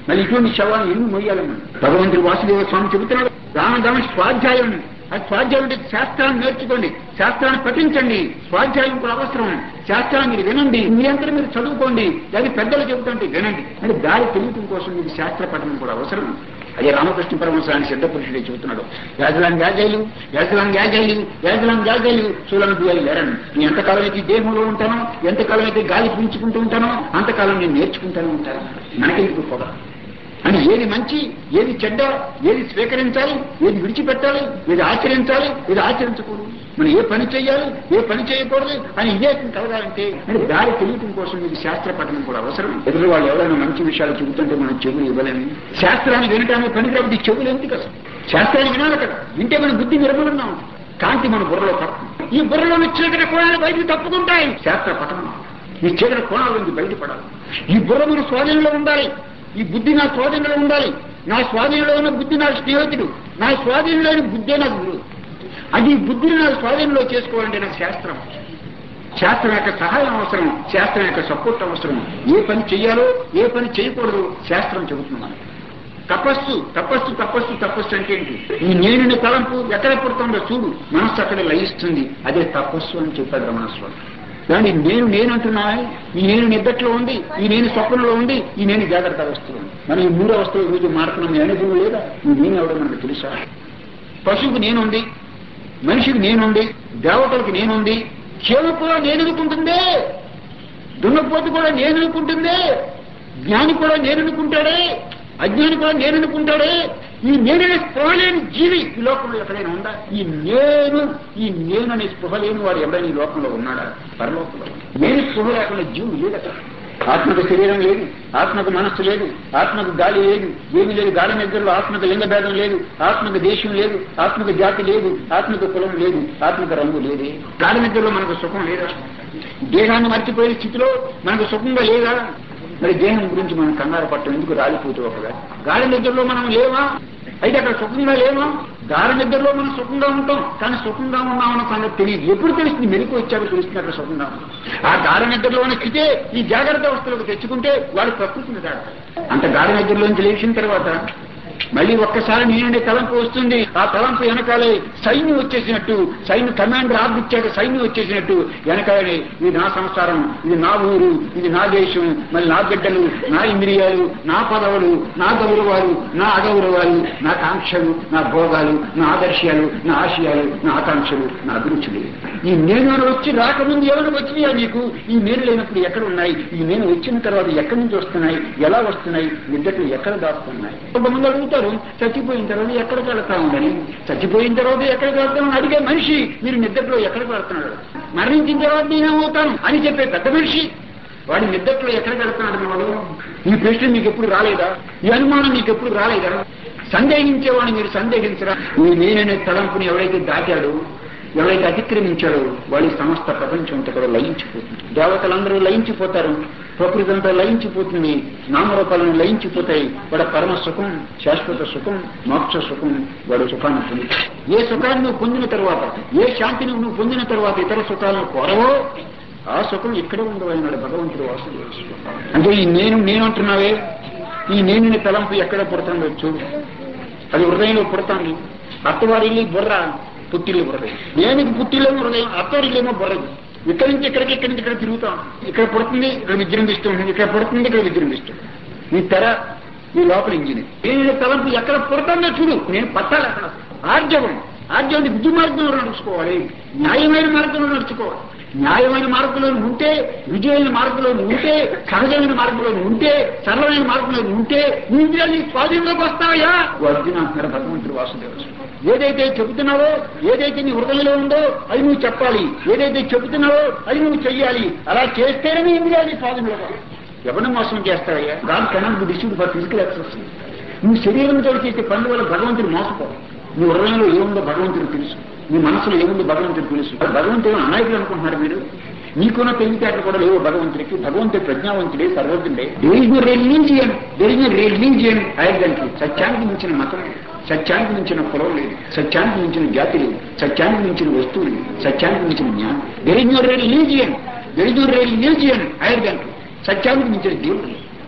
మరి ఇటువంటి శవాన్ని ఎన్ని మొయ్యాలి మనం భగవంతుడు వాసుదేవ స్వామి చెబుతున్నాడు రామదామ స్వాధ్యాయం ఆ స్వాధ్యాయం అంటే శాస్త్రాన్ని నేర్చుకోండి శాస్త్రాన్ని పఠించండి స్వాధ్యాయం కూడా అవసరం శాస్త్రాన్ని మీరు వినండి మీ అంతా మీరు చదువుకోండి అది పెద్దలు చెబుతుంటే వినండి అంటే దారి తెలియటం కోసం మీకు శాస్త్ర పఠనం కూడా అవసరం అదే రామకృష్ణ పరమహంస అని సిద్ధ పురుషుడే చెబుతున్నాడు యాజలాం యాజైలు యాజలాం యాజైలు యాజలాం యాజైలు సూలం దుయాలు లేరని నేను ఎంతకాలం అయితే ఈ దేహంలో ఉంటానో ఎంతకాలం అయితే గాలి పీల్చుకుంటూ ఉంటానో అంతకాలం నేను నేర్చుకుంటూనే ఉంటాను మనకెందుకు పొగ అని ఏది మంచి ఏది చెడ్డ ఏది స్వీకరించాలి ఏది విడిచిపెట్టాలి ఏది ఆచరించాలి ఏది ఆచరించకూడదు మనం ఏ పని చేయాలి ఏ పని చేయకూడదు అని వివేకం కలగాలంటే అంటే దారి తెలియటం కోసం మీకు శాస్త్ర పఠనం కూడా అవసరం ఎదురు వాళ్ళు ఎవరైనా మంచి విషయాలు చెబుతుంటే మనం చెవులు ఇవ్వలేము శాస్త్రాన్ని వినటానికి పనికి రాబట్టి చెవులు ఎందుకు అసలు శాస్త్రాన్ని వినాలి కదా వింటే మన బుద్ధి నిర్మలంగా ఉంటుంది కాంతి మన బుర్రలో పడుతుంది ఈ బుర్రలో చీకటి కోణాలు బయటకు తప్పుకుంటాయి శాస్త్ర పఠనం ఈ చీకటి కోణాల నుంచి బయటపడాలి ఈ బుర్ర మన స్వాధీనంలో ఉండాలి ఈ బుద్ధి నా స్వాధీనంలో ఉండాలి నా స్వాధీనంలో ఉన్న బుద్ధి నా స్నేహితుడు నా స్వాధీనంలో ఉన్న బుద్ధే నా గురువు అది ఈ బుద్ధిని నా స్వాధీనంలో చేసుకోవాలంటే నాకు శాస్త్రం శాస్త్రం యొక్క సహాయం అవసరం శాస్త్రం యొక్క సపోర్ట్ అవసరం ఏ పని చెయ్యాలో ఏ పని చేయకూడదు శాస్త్రం చెబుతున్నాను తపస్సు తపస్సు తపస్సు తపస్సు అంటే ఏంటి ఈ నేను తలంపు ఎక్కడ పుడుతుందో చూడు మనస్సు అక్కడ లయిస్తుంది అదే తపస్సు అని చెప్పాడు రమణ స్వామి కానీ నేను నేను అంటున్నా ఈ నేను నిద్దట్లో ఉంది ఈ నేను స్వప్నంలో ఉంది ఈ నేను జాగ్రత్త అవస్థలో ఉంది మనం ఈ మూడు అవస్థలు రోజు మారుతున్నాం మీ అనుభవం లేదా ఈ నేను ఎవడో మనకు తెలుసా పశువుకు నేనుంది మనిషికి నేనుంది దేవతలకు నేనుంది చేవు కూడా నేను అనుకుంటుందే దున్నపోతు కూడా నేను అనుకుంటుందే జ్ఞాని కూడా నేను అనుకుంటాడే అజ్ఞాని కూడా నేను అనుకుంటాడే ఈ నేననే స్పృహ లేని జీవి ఈ లోకంలో ఎక్కడైనా ఉందా ఈ నేను ఈ నేను అనే స్పృహ లేని వాడు ఎవరైనా ఈ లోకంలో ఉన్నాడా పరలోకంలో నేను స్పృహ లేకుండా జీవుడు లేదట ఆత్మకు శరీరం లేదు ఆత్మకు మనస్సు లేదు ఆత్మకు గాలి లేదు ఏమి లేదు గాలి నిద్రలో ఆత్మకు లింగ భేదం లేదు ఆత్మకు దేశం లేదు ఆత్మకు జాతి లేదు ఆత్మకు కులం లేదు ఆత్మకు రంగు లేదు గాలి నిద్రలో మనకు సుఖం లేదా దేహాన్ని మర్చిపోయే స్థితిలో మనకు సుఖంగా లేదా మరి దేహం గురించి మనం కంగారు పట్టం ఎందుకు రాలిపోతూ ఒకగా గాలి నిద్రలో మనం లేవా అయితే అక్కడ సుఖంగా లేవా గాలి నిద్రలో మనం సుఖంగా ఉంటాం కానీ సుఖంగా ఉన్నామన్న సంగతి తెలియదు ఎప్పుడు తెలుస్తుంది మెలకు వచ్చాక తెలుస్తుంది అక్కడ సుఖంగా ఉన్నాం ఆ గాఢ నిద్రలో ఉన్న స్థితే ఈ జాగ్రత్త అవస్థలకు తెచ్చుకుంటే వాడు ప్రకృతిని దాడతాడు అంత గాఢ నిద్రలోంచి లేచిన తర్వాత మళ్ళీ ఒక్కసారి నేనే తలంపు వస్తుంది ఆ తలంపు వెనకాలే సైన్యం వచ్చేసినట్టు సైన్య కమాండర్ ఆర్డర్ ఇచ్చాక సైన్యం వచ్చేసినట్టు వెనకాలే ఇది నా సంసారం ఇది నా ఊరు ఇది నా దేశం మళ్ళీ నా బిడ్డలు నా ఇంద్రియాలు నా పదవులు నా గౌరవాలు నా అగౌరవాలు నా కాంక్షలు నా భోగాలు నా ఆదర్శాలు నా ఆశయాలు నా ఆకాంక్షలు నా అభిరుచులు ఈ నేను వచ్చి రాకముందు ఎవరు వచ్చినాయా నీకు ఈ నేను లేనప్పుడు ఎక్కడ ఉన్నాయి ఈ నేను వచ్చిన తర్వాత ఎక్కడి నుంచి వస్తున్నాయి ఎలా వస్తున్నాయి నిద్దట్లు ఎక్కడ దాస్తున్నాయి కొంతమంది అడుగుతారు చచ్చిపోయిన తర్వాత ఎక్కడికి వెళ్తా ఉందని చచ్చిపోయిన తర్వాత ఎక్కడికి వెళ్తామని అడిగే మనిషి మీరు నిద్దట్లో ఎక్కడికి వెళ్తున్నాడు మరణించిన తర్వాత నేనేమవుతాను అని చెప్పే పెద్ద మనిషి వాడి నిద్దట్లో ఎక్కడికి వెళ్తున్నాడు వాడు ఈ ప్రశ్న మీకు ఎప్పుడు రాలేదా ఈ అనుమానం మీకు ఎప్పుడు రాలేదా సందేహించేవాడిని మీరు సందేహించరా ఈ నేననే తలంపుని ఎవరైతే దాటాడో ఎవరైతే అతిక్రమించాడో వాడి సమస్త ప్రపంచం అంతా కూడా లయించిపోతుంది దేవతలందరూ లయించిపోతారు ప్రకృతి అంతా లయించిపోతుంది నామరూపాలను లయించిపోతాయి వాడు పరమ సుఖం శాశ్వత సుఖం మోక్ష సుఖం వాడు సుఖాన్ని పొందుతాడు ఏ సుఖాన్ని నువ్వు పొందిన తర్వాత ఏ శాంతిని నువ్వు పొందిన తర్వాత ఇతర సుఖాలను కోరవో ఆ సుఖం ఇక్కడే ఉండవు అన్నాడు భగవంతుడు వాసుదేవ అంటే ఈ నేను నేను అంటున్నావే ఈ నేనుని తలంపు ఎక్కడ పుడతాందో చూడు అది హృదయంలో పుడతాంది అత్తవారిల్లి బుర్ర పుట్టిల్లు బుర్ర దేనికి పుట్టిల్లేమో హృదయం అత్తవారిల్లేమో బుర్రది ఇక్కడి నుంచి ఇక్కడికి ఇక్కడి నుంచి ఇక్కడ తిరుగుతాం ఇక్కడ పుడుతుంది ఇక్కడ విజృంభిస్తుంది ఇక్కడ పుడుతుంది ఇక్కడ విజృంభిస్తుంది ఈ తెర ఈ లోపల ఇంజిన్ నేను తలంపు ఎక్కడ పుడతాందో చూడు నేను పట్టాలి అక్కడ ఆర్జవం ఆర్జవం బుద్ధి మార్గంలో నడుచుకోవాలి న్యాయమైన మార్గంలో నడుచుకోవాలి న్యాయమైన మార్గంలో ఉంటే విజయమైన మార్గంలో ఉంటే సహజమైన మార్గంలో ఉంటే సరళమైన మార్గంలో ఉంటే నీ ఇంద్రియాలు నీ స్వాధీనంలోకి వస్తావయ్యా అర్జున అంటున్నారు భగవంతుడు వాసుదేవ ఏదైతే చెబుతున్నావో ఏదైతే నీ హృదయంలో ఉందో అది నువ్వు చెప్పాలి ఏదైతే చెబుతున్నావో అది నువ్వు చెయ్యాలి అలా చేస్తేనే నీ ఇంద్రియాలు నీ స్వాధీనంలోకి వస్తాయి. ఎవరిని మోసం చేస్తావయ్యా god cannot be deceived for physical exercise నువ్వు శరీరంతో చేసే పనుల వల్ల భగవంతుడు మోసపోవు నీ హృదయంలో ఏముందో భగవంతుడు తెలుసు నీ మనసులో ఏముందో భగవంతుడు తెలుసు మరి భగవంతుడు అనాయకులు అనుకుంటున్నారు మీరు నీకున్న తెలివితేటలు కూడా లేవు భగవంతుడికి భగవంతుడు ప్రజ్ఞావంతుడే సర్వజ్ఞుడే రిలీజియన్ రిలీజియన్ ఐడెంటిటీ సత్యానికి మించిన మతం లేదు. సత్యానికి మించిన కులం లేదు సత్యానికి మించిన జాతి లేదు సత్యానికి మించిన వస్తువు లేదు సత్యానికి మించిన జ్ఞానం there is no religion there is no religion identity సత్యానికి మించిన దేవుడు లేదు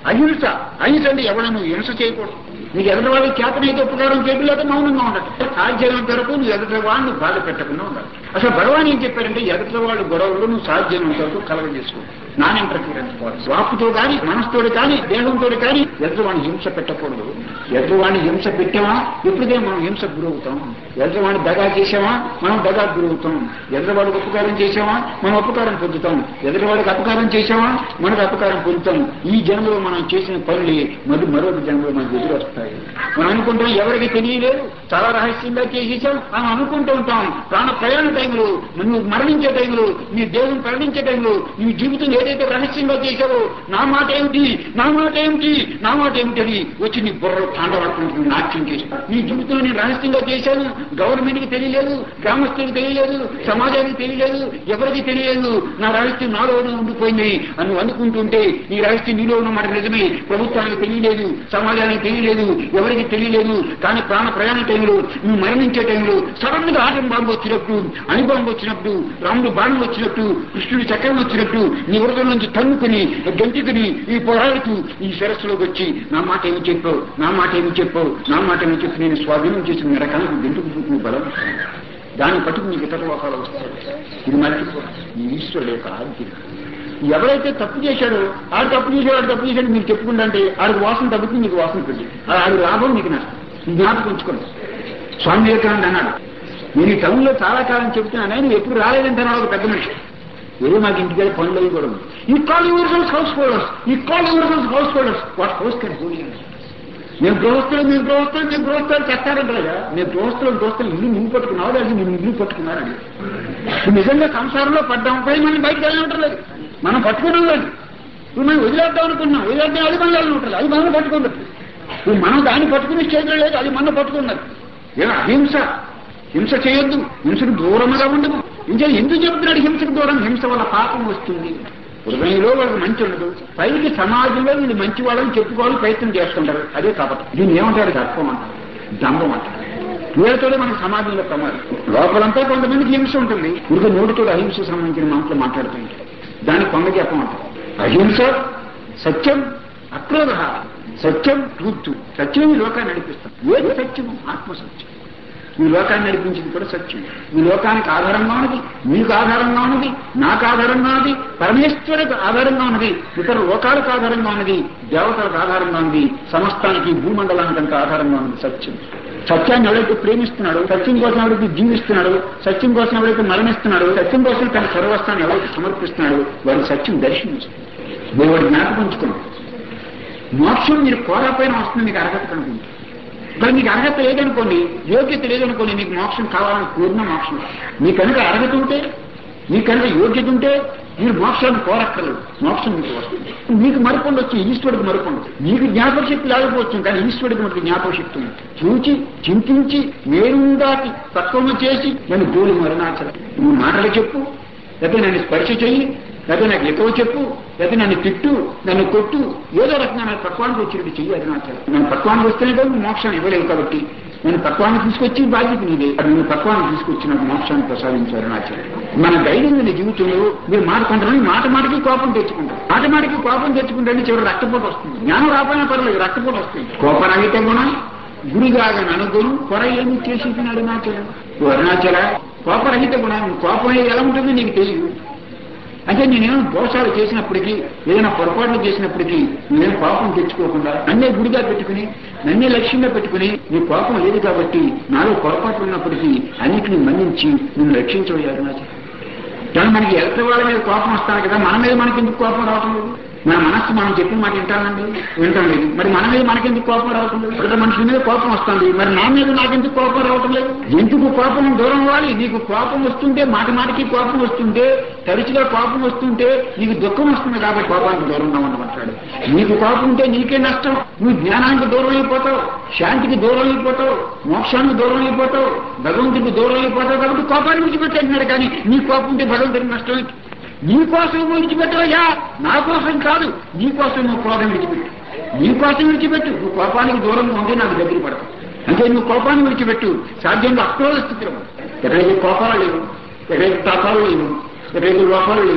అహింస అహింస అంటే ఎవరైనా హింస చేయకూడదు నీకు ఎదుటి వాళ్ళకి చేతనైతే ఉపకారం చేయలేక మౌనంగా ఉండాలి సాధ్యమైనంత వరకు నువ్వు ఎదుటి వాళ్ళని బాధ పెట్టకుండా ఉండాలి అసలు భగవాన్ ఏం చెప్పారంటే ఎదుటి వాళ్ళ గొడవలు నువ్వు సాధ్యమైనంత వరకు కలగజేసుకో నాన్ ఇంటర్ఫీరెన్స్ వాపుతో కానీ మనసుతో కానీ దేహంతో కానీ ఎదుటి వాడిని హింస పెట్టకూడదు ఎదుటి వాడిని హింస పెట్టామా ఎప్పుడైతే మనం హింస గురవుతాం ఎదుటి వాడిని దగా చేసామా మనం దగా గురవుతాం ఎదుటి వాడికి ఉపకారం చేసామా మనం ఉపకారం పొందుతాం ఎదుటి వాడికి అపకారం చేసామా మనకు అపకారం పొందుతాం ఈ జన్మలో మనం చేసిన పనులు మళ్ళీ మరొక జన్మలో మనకు ఎదురు వస్తాయి మనం అనుకుంటాం ఎవరికి తెలియలేదు చాలా రహస్యంగా చేసేసాం మనం అనుకుంటూ ఉంటాం ప్రాణ ప్రయాణ టైంలో నువ్వు మరణించే టైంలో నీ దేవుని ప్రకటించే టైంలో నీ జీవితం ఏదైతే రహస్యంగా చేశావో నా మాట ఏమిటి నా మాట ఏమిటి నా మాట ఏమిటి అని వచ్చి నీ బుర్రలో తాండవాడుకుంటుంది నాట్యం చేస్తాను నీ జీవితంలో నేను రహస్యంగా చేశాను గవర్నమెంట్ కి తెలియలేదు గ్రామస్తులకు తెలియలేదు సమాజానికి తెలియలేదు ఎవరికి తెలియలేదు నా రహస్యం నాలోనే ఉండిపోయింది అని నువ్వు అనుకుంటుంటే నీ రహస్యం నీలో ఉన్న మాట నిజమే ప్రభుత్వానికి తెలియలేదు సమాజానికి తెలియలేదు ఎవరికి తెలియలేదు కానీ ప్రాణ ప్రయాణ టైంలో నువ్వు మరణించే టైంలో సడన్ గా ఆటం బాంబు వచ్చినప్పుడు అణుబాంబు వచ్చినప్పుడు రాముడు బాణం వచ్చినట్టు కృష్ణుడి చక్రం వచ్చినట్టు నీ హృదయం నుంచి తన్నుకుని గంటుకుని ఈ పోరాడుతూ ఈ సరస్సులోకి వచ్చి నా మాట ఏమి చెప్పావు నా మాట ఏమి చెప్పావు నా మాట ఏమి చెప్పి నేను స్వాధీనం చేసిన రకాలకు గంటుకు బలం వస్తుంది. దాన్ని పట్టుకు నీకు ఇతర లోకాలు వస్తాయి ఇది మర్చిపో ఈ ఈశ్వరుడు యొక్క ఆజ్ఞ ఎవరైతే తప్పు చేశాడో ఆడు తప్పు చేశాడు ఆడు తప్పు చేశాడు మీరు చెప్పుకుంటా అంటే ఆడికి వాసన తగ్గుతుంది నీకు వాసన పెట్టి ఆడి లాభం నీకు నష్టం ఈ జ్ఞాపకం ఉంచుకోండి స్వామి వివేకానంద అన్నాడు నేను ఈ టౌన్లో చాలా కాలం చెప్తున్నాను నువ్వు ఎప్పుడు రాలేదంటున్నాడు ఒక పెద్ద మనిషి ఏదో మాకు ఇంటికి పనులు అవి కూడా ఈ కాల్ యువర్సల్స్ హౌస్ హోల్డర్స్ ఈ call yourselves householders what house can whole మేము గృహస్థులు మేము గృహస్థులు మేము గృహస్థులు చెప్తారంటారా మేము గృహస్థులు గృహస్థులు ఇల్లు నువ్వు పట్టుకున్నావు లేదా నేను ఇల్లు పట్టుకున్నారని ఇప్పుడు నిజంగా సంసారంలో పడ్డాం పై మనం బయటకు వెళ్ళినట్లేదు మనం పట్టుకోవడం లేదు ఇప్పుడు మనం వదిలేద్దాం అనుకున్నాం వదిలేద్దాం అది మన ఉంటుంది అది మనం పట్టుకున్నట్టు ఇప్పుడు మనం దాన్ని పట్టుకునే స్టేజ్లో లేదు అది మనం పట్టుకున్నది ఏం అహింస హింస చేయొద్దు హింసకు దూరముగా ఉండదు ఇంకా ఎందుకు చెబుతున్నాడు హింసకు దూరం హింస వల్ల పాపం వస్తుంది హృదయంలో వాళ్ళకి మంచి ఉండదు పైకి సమాజంలో వీళ్ళు మంచి వాళ్ళని చెప్పుకోవాలి ప్రయత్నం చేస్తుంటారు అదే కాబట్టి దీన్ని ఏమంటారు గర్భం అంటారు దంభం అంటారు వీళ్ళతోనే మన సమాజంలో ప్రమాదం లోపలంతా కొంతమందికి హింస ఉంటుంది ఇది నోటితో అహింస సంబంధించిన మాటలు మాట్లాడుతుంటారు దాన్ని కొంగ చెప్పమంటారు అహింస సత్యం అక్రోధ సత్యం ట్రూత్ సత్యం ఈ లోకాన్ని నడిపిస్తాం ఏది సత్యము ఆత్మసత్యం ఈ లోకాన్ని నడిపించింది కూడా సత్యం ఈ లోకానికి ఆధారంగా ఉన్నది మీకు ఆధారంగా ఉన్నది నాకు ఆధారంగా ఉన్నది పరమేశ్వరికి ఆధారంగా ఉన్నది ఇతర లోకాలకు ఆధారంగా ఉన్నది దేవతలకు ఆధారంగా ఉన్నది సమస్తానికి భూమండలానికి అంత ఆధారంగా ఉన్నది సత్యం సత్యాన్ని ఎవరైతే ప్రేమిస్తున్నాడు సత్యం కోసం ఎవరైతే జీవిస్తున్నాడు సత్యం కోసం ఎవరైతే మరణిస్తున్నాడు సత్యం కోసం తన సర్వస్వాన్ని ఎవరైతే సమర్పిస్తున్నాడు వారి సత్యం దర్శించుతుంది దేవుడి జ్ఞాపకం ఉంచుకున్నాడు మోక్షం మీరు కోరపైన వస్తుంది మీకు అర్హత కనుకుంటుంది మరి మీకు అర్హత లేదనుకోండి యోగ్యత లేదనుకోండి మీకు మోక్షం కావాలని పూర్ణ మోక్షం మీ కనుక అర్హత ఉంటే మీ కనుక యోగ్యత ఉంటే మీరు మోక్షాన్ని కోరక్కర్లేదు మోక్షం మీకు వస్తుంది మీకు మరుపు ఉండొచ్చు ఈశ్వరుడికి మరుపు ఉండదు మీకు జ్ఞాపక శక్తి లేకపోవచ్చు కానీ ఈశ్వరుడికి మనకి జ్ఞాపక శక్తి ఉంది చూచి చింతించి మేరుందాటి తత్వము చేసి నన్ను గోలు మరణాచల నువ్వు మాటలు చెప్పు లేకపోతే నన్ను స్పర్శ చెయ్యి లేకపోతే నాకు ఎక్కువ చెప్పు లేకపోతే నన్ను తిట్టు నన్ను కొట్టు ఏదో రకంగా నాకు తత్వానికి వచ్చినట్టు చెయ్యి అది నాకు నేను తత్వానికి వస్తేనే కదా నువ్వు మోక్షాన్ని ఇవ్వలేవు కాబట్టి నేను తత్వాన్ని తీసుకొచ్చి బాధ్యత నీదే అది నేను తత్వాన్ని తీసుకొచ్చి నాకు మోక్షాన్ని ప్రసాదించారు నా మన ధైర్యం ఉంది జీవితంలో మీరు మాట కొంటారని మాట మాటకి కోపం తెచ్చుకుంటారు మాట మాటకి కోపం తెచ్చుకుంటే చివరి రక్తపోటు వస్తుంది జ్ఞానం రాపోయినా పర్లేదు రక్తపోటు వస్తుంది కోపరహిత గుణం గురిగాగా ననుగును కొర ఏమి చేసి అరుణాచల ఓ అరుణాచల కోపరహిత గుణం కోపం అనేది ఎలా ఉంటుందో నీకు తెలియదు అంటే నేనేమో దోషాలు చేసినప్పటికీ ఏదైనా పొరపాట్లు చేసినప్పటికీ నేను పాపం తెచ్చుకోకుండా నన్నే గుడిగా పెట్టుకుని నన్నే లక్ష్యంగా పెట్టుకుని నీ పాపం లేదు కాబట్టి నాలో పొరపాట్లు ఉన్నప్పటికీ అన్నిటిని మన్నించి నిన్ను రక్షించబోయారు నా కానీ మనకి ఎలక్ట్ర వాళ్ళ మీద కోపం వస్తాను కదా మన మీద మనకి ఎందుకు కోపం రావటం లేదు మన మనస్సు మనం చెప్పిన మాట వింటానండి వింటాం లేదు మరి మన మీద మనకెందుకు కోపం రావటం లేదు ఇక్కడ మనుషుల మీద కోపం వస్తుంది మరి నా మీద నాకెందుకు కోపం రావటం లేదు ఎందుకు కోపం దూరం అవ్వాలి నీకు కోపం వస్తుంటే మాట మాటకి కోపం వస్తుంటే తరచుగా కోపం వస్తుంటే నీకు దుఃఖం వస్తుంది కాబట్టి కోపానికి దూరంగా ఉండమంటాడు నీకు కోపం ఉంటే నీకే నష్టం నువ్వు జ్ఞానానికి దూరం అయిపోతావు శాంతికి దూరం అయిపోతావు మోక్షానికి దూరం అయిపోతావు భగవంతుడికి దూరం అయిపోతావు కాబట్టి కోపాన్ని విడిచిపెట్టేస్తున్నాడు కానీ నీ కోపం ఉంటే భగవంతుడికి నష్టం ఏంటి? నీ కోసం విడిచిపెట్టవయ్యా నా కోసం కాదు నీ కోసం నువ్వు కోపం విడిచిపెట్టు నీ కోసం విడిచిపెట్టు నువ్వు కోపానికి దూరంగా ఉంటే నాకు దగ్గర పడతావు అంటే నువ్వు కోపాన్ని విడిచిపెట్టు సాధ్యంగా అక్రోధ స్థితిలో ఎక్కడైతే కోపాలు లేవు ఎక్కడైతే తాపాలు లేవు ఎక్కడైతే లోపాలు లేవు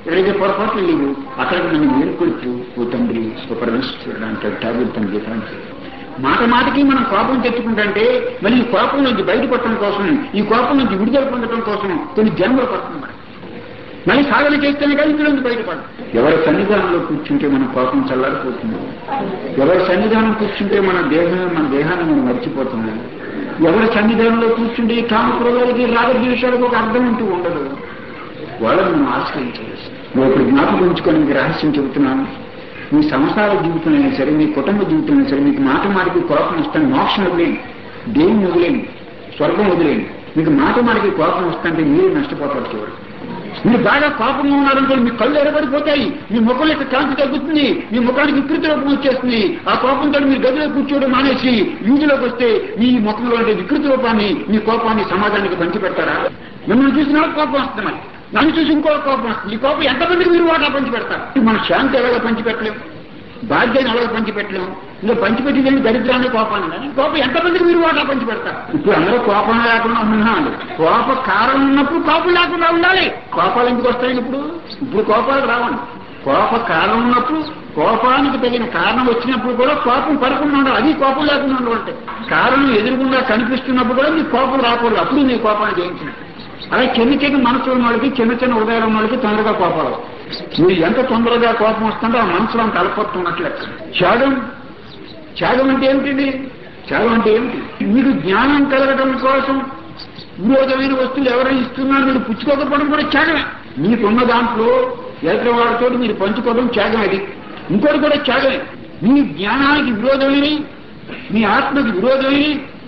ఎక్కడైతే పొరపాట్లు లేవు అక్కడ నన్ను మేలుకొడుతూ ఓ తండ్రి ఓ పరమేశ్వరుడు అంటే టాబ్లెట్ తన గీతానికి మాట మాటకి మనం కోపం తెచ్చుకుంటుంటే మళ్ళీ ఈ కోపం నుంచి బయటపడటం కోసం ఈ కోపం నుంచి విడుదల పొందడం కోసం కొన్ని జన్మలు పడుతుంది మనకి. మళ్ళీ సాధన చేస్తేనే కానీ ఇందులో నుంచి బయటపడదు ఎవరి సన్నిధానంలో కూర్చుంటే మన కోపం చల్లారిపోతుంది ఎవరి సన్నిధానం కూర్చుంటే మన దేహం మన దేహాన్ని మనం మర్చిపోతున్నాం ఎవరి సన్నిధానంలో కూర్చుంటే ఈ కామక్రోధాలకి రాగద్వేషాలకు ఒక అర్థం అంటూ ఉండదు వాళ్ళని మనం ఆశ్రయించవచ్చు నువ్వు ఇప్పుడు జ్ఞాపకం ఉంచుకొని మీకు రహస్యం చెబుతున్నాను మీ సంసార జీవితంలో సరే మీ కుటుంబ జీవితంలో సరే మీకు మాట మాటికి కోపం వస్తాను మోక్షం వదిలేండి దేవుని వదిలేండి స్వర్గం వదిలేండి మీకు మాట మాటికి కోపం వస్తుంటే మీరే నష్టపోతారు చివరికి మీరు బాగా కోపంగా ఉన్నారనుకో మీ కళ్ళు ఎరబడిపోతాయి మీ ముఖం యొక్క కాంతి తగ్గుతుంది మీ ముఖానికి వికృతి రూపం వచ్చేస్తుంది ఆ కోపంతో మీరు గదిలో కూర్చోవడం మానేసి వీధిలోకి వస్తే మీ ముఖంలో ఉండే వికృతి రూపాన్ని మీ కోపాన్ని సమాజానికి పంచిపెడతారా మిమ్మల్ని చూసిన వాళ్ళకి కోపం వస్తుంది మరి. నన్ను చూసి ఇంకో కోపం వస్తుంది ఈ కోపం ఎంతమందికి మీరు వాటా పంచిపెడతారు మన శాంతి ఎలాగ పంచిపెట్టలేం బాధ్యతను ఎలాగ పంచిపెట్టలేం ఇంకా పంచిపెట్టేది దరిద్రాన్ని కోపాన్ని కానీ కోపం ఎంతమందికి మీరు వాటా పంచిపెడతారు ఇప్పుడు అందరూ కోపం లేకుండా ఉన్నాను కోప కారణం ఉన్నప్పుడు కోపం లేకుండా ఉండాలి కోపాలు ఎందుకు వస్తాయి ఇప్పుడు ఇప్పుడు కోపాలు రావండి కోప కారణం ఉన్నప్పుడు కోపానికి తగిన కారణం వచ్చినప్పుడు కూడా కోపం పడకుండా ఉండాలి అది కోపం లేకుండా ఉండాలంటే కారణం ఎదురుగుండా కనిపిస్తున్నప్పుడు కూడా మీ కోపం రాకూడదు అప్పుడు మీ కోపాన్ని జయించినట్టు అలా చిన్న చిన్న మనసు ఉన్న వాళ్ళకి చిన్న చిన్న ఉదయాలు ఉన్న వాళ్ళకి తొందరగా కోపాలు మీరు ఎంత తొందరగా కోపం వస్తుందో ఆ మనసులో అంత అలపడుతున్నట్లు త్యాగం త్యాగం అంటే ఏమిటండి త్యాగం అంటే ఏమిటి మీకు జ్ఞానం కలగడం కోసం విరోధమైన వస్తువులు ఎవరైనా ఇస్తున్నారు మీరు పుచ్చుకోకపోవడం కూడా త్యాగమే మీకున్న దాంట్లో ఎదుటి వాళ్ళతో మీరు పంచుకోవడం త్యాగం అది ఇంకోటి కూడా త్యాగమే మీ జ్ఞానానికి విరోధమైనవి మీ ఆత్మకి విరోధమైనవి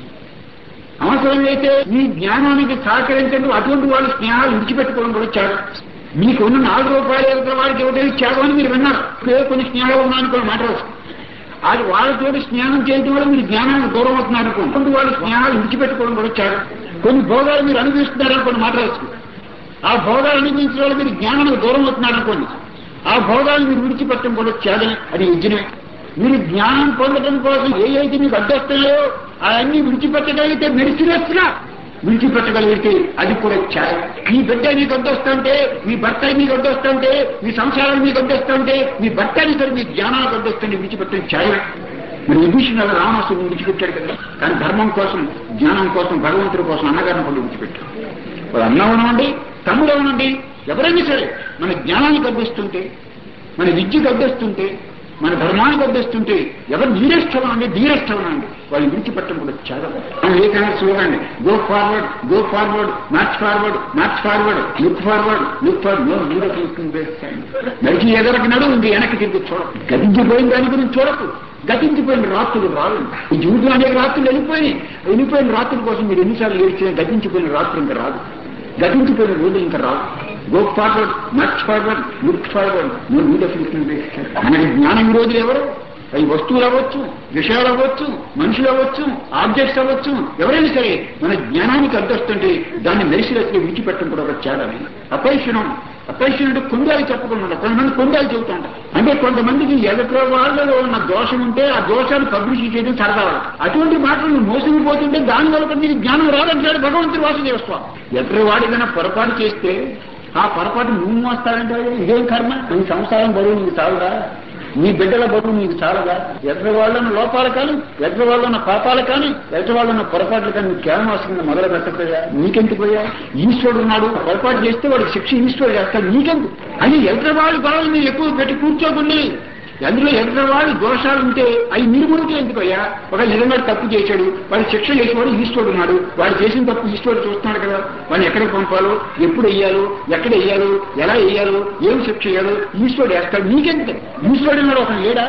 అవసరమైతే మీ జ్ఞానానికి సహకరించడం అటువంటి వాళ్ళ స్నేహాలు విడిచిపెట్టుకోవడం కూడా త్యాగం మీకున్న నాలుగు రూపాయలు ఎదుటి వాడికి ఇవ్వడం త్యాగం అని మీరు విన్నారు ఇప్పుడే కొన్ని స్నేహాలు ఉన్నాయని కూడా మాట్లాడచ్చు అది వాళ్ళతో స్నేహం చేయడం వల్ల మీరు జ్ఞానానికి దూరం అవుతున్నారు అనుకోండి అటువంటి వాళ్ళ స్నేహాలు విడిచిపెట్టుకోవడం కూడా త్యాగం కొన్ని భోగాలు మీరు అనుభవిస్తున్నారని కొన్ని మాట్లాడచ్చు ఆ భోగాలు అనుభవించిన వాళ్ళు మీరు జ్ఞానానికి దూరం అవుతున్నారు అనుకోండి ఆ భోగాలు మీరు విడిచిపెట్టడం కూడా త్యాగమే అది యజ్ఞమే మీరు జ్ఞానం పొందడం కోసం ఏ అయితే మీకు అడ్డొస్తున్నాయో అవన్నీ విడిచిపెట్టగలిగితే మెడిసినేస్తున్నా విడిచిపెట్టగలిగితే అది కూడా త్యాగం మీ బిడ్డ మీకు అడ్డొస్తుంటే మీ భర్త మీకు అడ్డొస్తుంటే మీ సంసారం మీకు అడ్డొస్తుంటే మీ భర్త సరే మీ జ్ఞానానికి అడ్డొస్తుంటే విడిచిపెట్టడం త్యాగమే మరి విభీషణ రామాసుని విడిచిపెట్టాడు కదా కానీ ధర్మం కోసం జ్ఞానం కోసం భగవంతుడి కోసం అన్నగారిని కూడా విడిచిపెట్టాడు వాడు అన్న ఉనండి తమ్ముడు ఉనండి ఎవరైనా సరే మన జ్ఞానానికి అడ్డిస్తుంటే మన విద్యకు అడ్డిస్తుంటే మన ధర్మానికి అడ్డిస్తుంటే ఎవరు నీరెష్టమనండి ధీరెష్టమనండి వాళ్ళు విడిచిపెట్టడం కూడా చాలా ఏకైనా చూడండి go forward go forward march forward march forward look forward look forward no దూర నడిచి ఎదరకినాడు ఇంక వెనక్కి తిరిగి చూడకు గతించిపోయిన దాని గురించి చూడకు గతించిపోయిన రాత్రులు రావు ఈ జీవితం అనేక రాత్రులు వెళ్ళిపోయి వెళ్ళిపోయిన రాత్రుల కోసం మీరు ఎన్నిసార్లు ఏడ్చినా గతించిపోయిన రాత్రులు ఇంకా రాదు గతించిపోయిన రోజులు ఇంకా రావు go forward march forward look forward no need of looking మనకి జ్ఞానం రోజులు ఎవరు అవి వస్తువులు అవ్వచ్చు విషయాలు అవ్వచ్చు మనుషులు అవ్వచ్చు ఆబ్జెక్ట్స్ అవ్వచ్చు ఎవరైనా సరే మన జ్ఞానానికి అడ్డొస్తుంటే దాన్ని మెరిసిలెస్గా విడిచిపెట్టడం కూడా ఒక తేడానే అపైషణం అపైషణం అంటే కొండాలు చెప్పకుండా కొంతమంది కొండాలు చెబుతూ ఉంటారు అంటే కొంతమందికి ఎదుటి వాళ్ళలో ఉన్న దోషం ఉంటే ఆ దోషాన్ని పబ్లిష్ చేయడం సరదా వాళ్ళకి. అటువంటి మాటలు మోసగిపోతుంటే దాని వల్ల కూడా నీకు జ్ఞానం రాదంటాడు భగవంతుడు వాసుదేవస్వామి ఎదుటి వాడికైనా పొరపాటు చేస్తే ఆ పొరపాటు నువ్వు మోస్తాడంటే ఇదేం కర్మ నీ సంసారం బరువు నీకు చాలుదా నీ బిడ్డల బరువు నీకు చాలదా ఎదుటి వాళ్ళన్న లోపాలు కానీ ఎదుటి వాళ్ళన్న పాపాలు కానీ ఎదుటి వాళ్ళన్న పొరపాట్లు కానీ నీకు కేవలం వస్తుంది మొదలు పెట్టకపోయా నీకెందుకు పోయా ఈశ్వరుడు ఉన్నాడు పొరపాటు చేస్తే వాడికి శిక్ష ఈశ్వరుడు చేస్తాడు నీకెందుకు అని ఎదుటి వాళ్ళ గొడవలు మీరు ఎక్కువ పెట్టి కూర్చోకుండా అందులో ఎదుటి వాళ్ళు దోషాలు ఉంటే అవి నిర్మూలించే ఎందుకయ్యా ఒక నిజంగా తప్పు చేశాడు వాడు శిక్ష చేసేవాడు ఈశ్వరుడు ఉన్నాడు వాడు చేసిన తప్పు ఈశ్వరుడు చూస్తున్నాడు కదా వాడిని ఎక్కడికి పంపాలో ఎప్పుడు వెయ్యాలో ఎక్కడ వెయ్యాలో ఎలా వెయ్యాలో ఏం శిక్ష చేయాలో ఈశ్వరుడు వేస్తాడు నీకెందుకు ఈశ్వరుడు ఉన్నాడు ఒక లేడా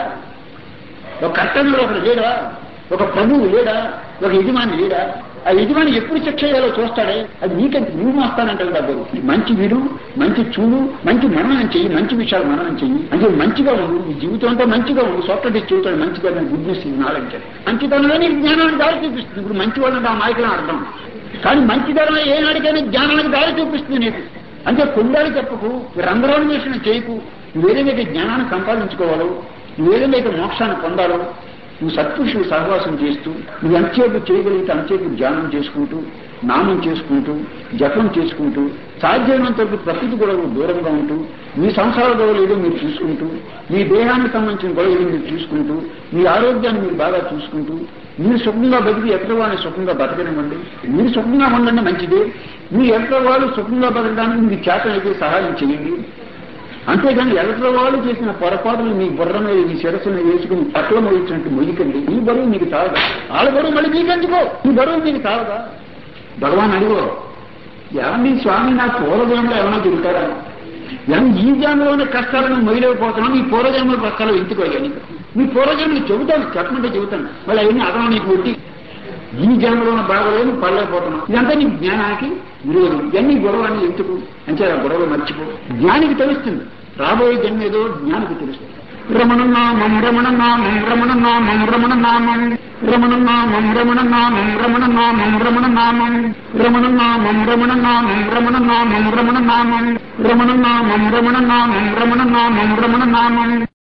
ఒక కర్తవ్యుడు ఒకడు లేడా ఒక ప్రభువు లేడా ఒక యజమాని లేడా ఆ యజమాని ఎప్పుడు శిక్ష చేయాలో చూస్తాడే అది నీకెంత నువ్వు మాస్తానంటాడు డబ్బు మంచి విడు మంచి చూడు మంచి మననం చెయ్యి మంచి విషయాలు మననం చెయ్యి అంటే మంచిగా ఉండు నీ జీవితం అంతా మంచిగా ఉండు సొక్కటి జీవితం మంచిగా నేను గుడ్నెస్ నాలంటే మంచితనంలో నీకు జ్ఞానానికి దారి చూపిస్తుంది ఇప్పుడు మంచి వాళ్ళంటే ఆ నాయకులను అర్థం కానీ మంచితనం ఏనాడికైనా జ్ఞానానికి దారి చూపిస్తుంది నీకు అంటే కొండాలి చెప్పకు రంధ్రాన్వేషణ చేయకు నువ్వేదైతే జ్ఞానాన్ని సంపాదించుకోవాలో నువ్వేదైతే మోక్షాన్ని పొందాలో నువ్వు సత్పురుషులు సహవాసం చేస్తూ నువ్వు అంతసేపు చేయగలిగితే అంతసేపు ధ్యానం చేసుకుంటూ నామం చేసుకుంటూ జపం చేసుకుంటూ సాధ్యమైనంత వరకు ప్రకృతి కూడా దూరంగా ఉంటూ మీ సంసార గొడవలు ఏదో మీరు చూసుకుంటూ మీ దేహానికి సంబంధించిన గొడవలు మీరు చూసుకుంటూ మీ ఆరోగ్యాన్ని మీరు బాగా చూసుకుంటూ మీరు సుఖంగా బతికి ఎక్కడ వాళ్ళని సుఖంగా బతకనివ్వండి మీరు సుఖంగా ఉండండి మంచిది మీ ఎక్కడ వాళ్ళు సుఖంగా బతకడానికి మీకు చేతనైతే సహాయం చేయండి అంతేగాని ఎలక్ట్ర వాళ్ళు చేసిన పొరపాటును మీ బుర్ర మీద మీ శిరస్సు మీద వేసుకుని పట్ల మోయించినట్టు మొయ్యకండి ఈ బరువు మీకు తాగదా వాళ్ళ బరువు మళ్ళీ మీకు ఎందుకో ఈ బరువు మీకు తాగదా భగవాన్ అడిగో ఏమండి స్వామి నా పూర్వజన్మలో ఏమైనా తిరుగుతారా ఏమన్నా ఈ జన్మలోనే కష్టాలను మొయ్యలేకపోతున్నాం మీ పూర్వజన్మల కష్టాలు ఎందుకు అయ్యా నీకు మీ పూర్వజన్మలు చెబుతాను చెప్పమంటే చెబుతాను మళ్ళీ అవన్నీ అదనం నీకు ఒట్టి ఈ జన్మలోనే బాగలేదు పడలేకపోతున్నాం ఇదంతా నీ జ్ఞానానికి విరోధం ఇవన్నీ గొడవని ఎందుకు అంటే ఆ గొడవలు మర్చిపో జ్ఞానికి తెలుస్తుంది రాబోయే జన్మ ఏదో జ్ఞానికి తెలుస్తుంది రమణ నామం రమణ నామం రమణ నామం రమణ నామం రమణ నామం రమణ నామం రమణ నామం రమణ నామం రమణ నామం రమణ నామం రమణ నామం రమణ నామం రమణ నామం రమణ నామం రమణ నామం రమణ నామం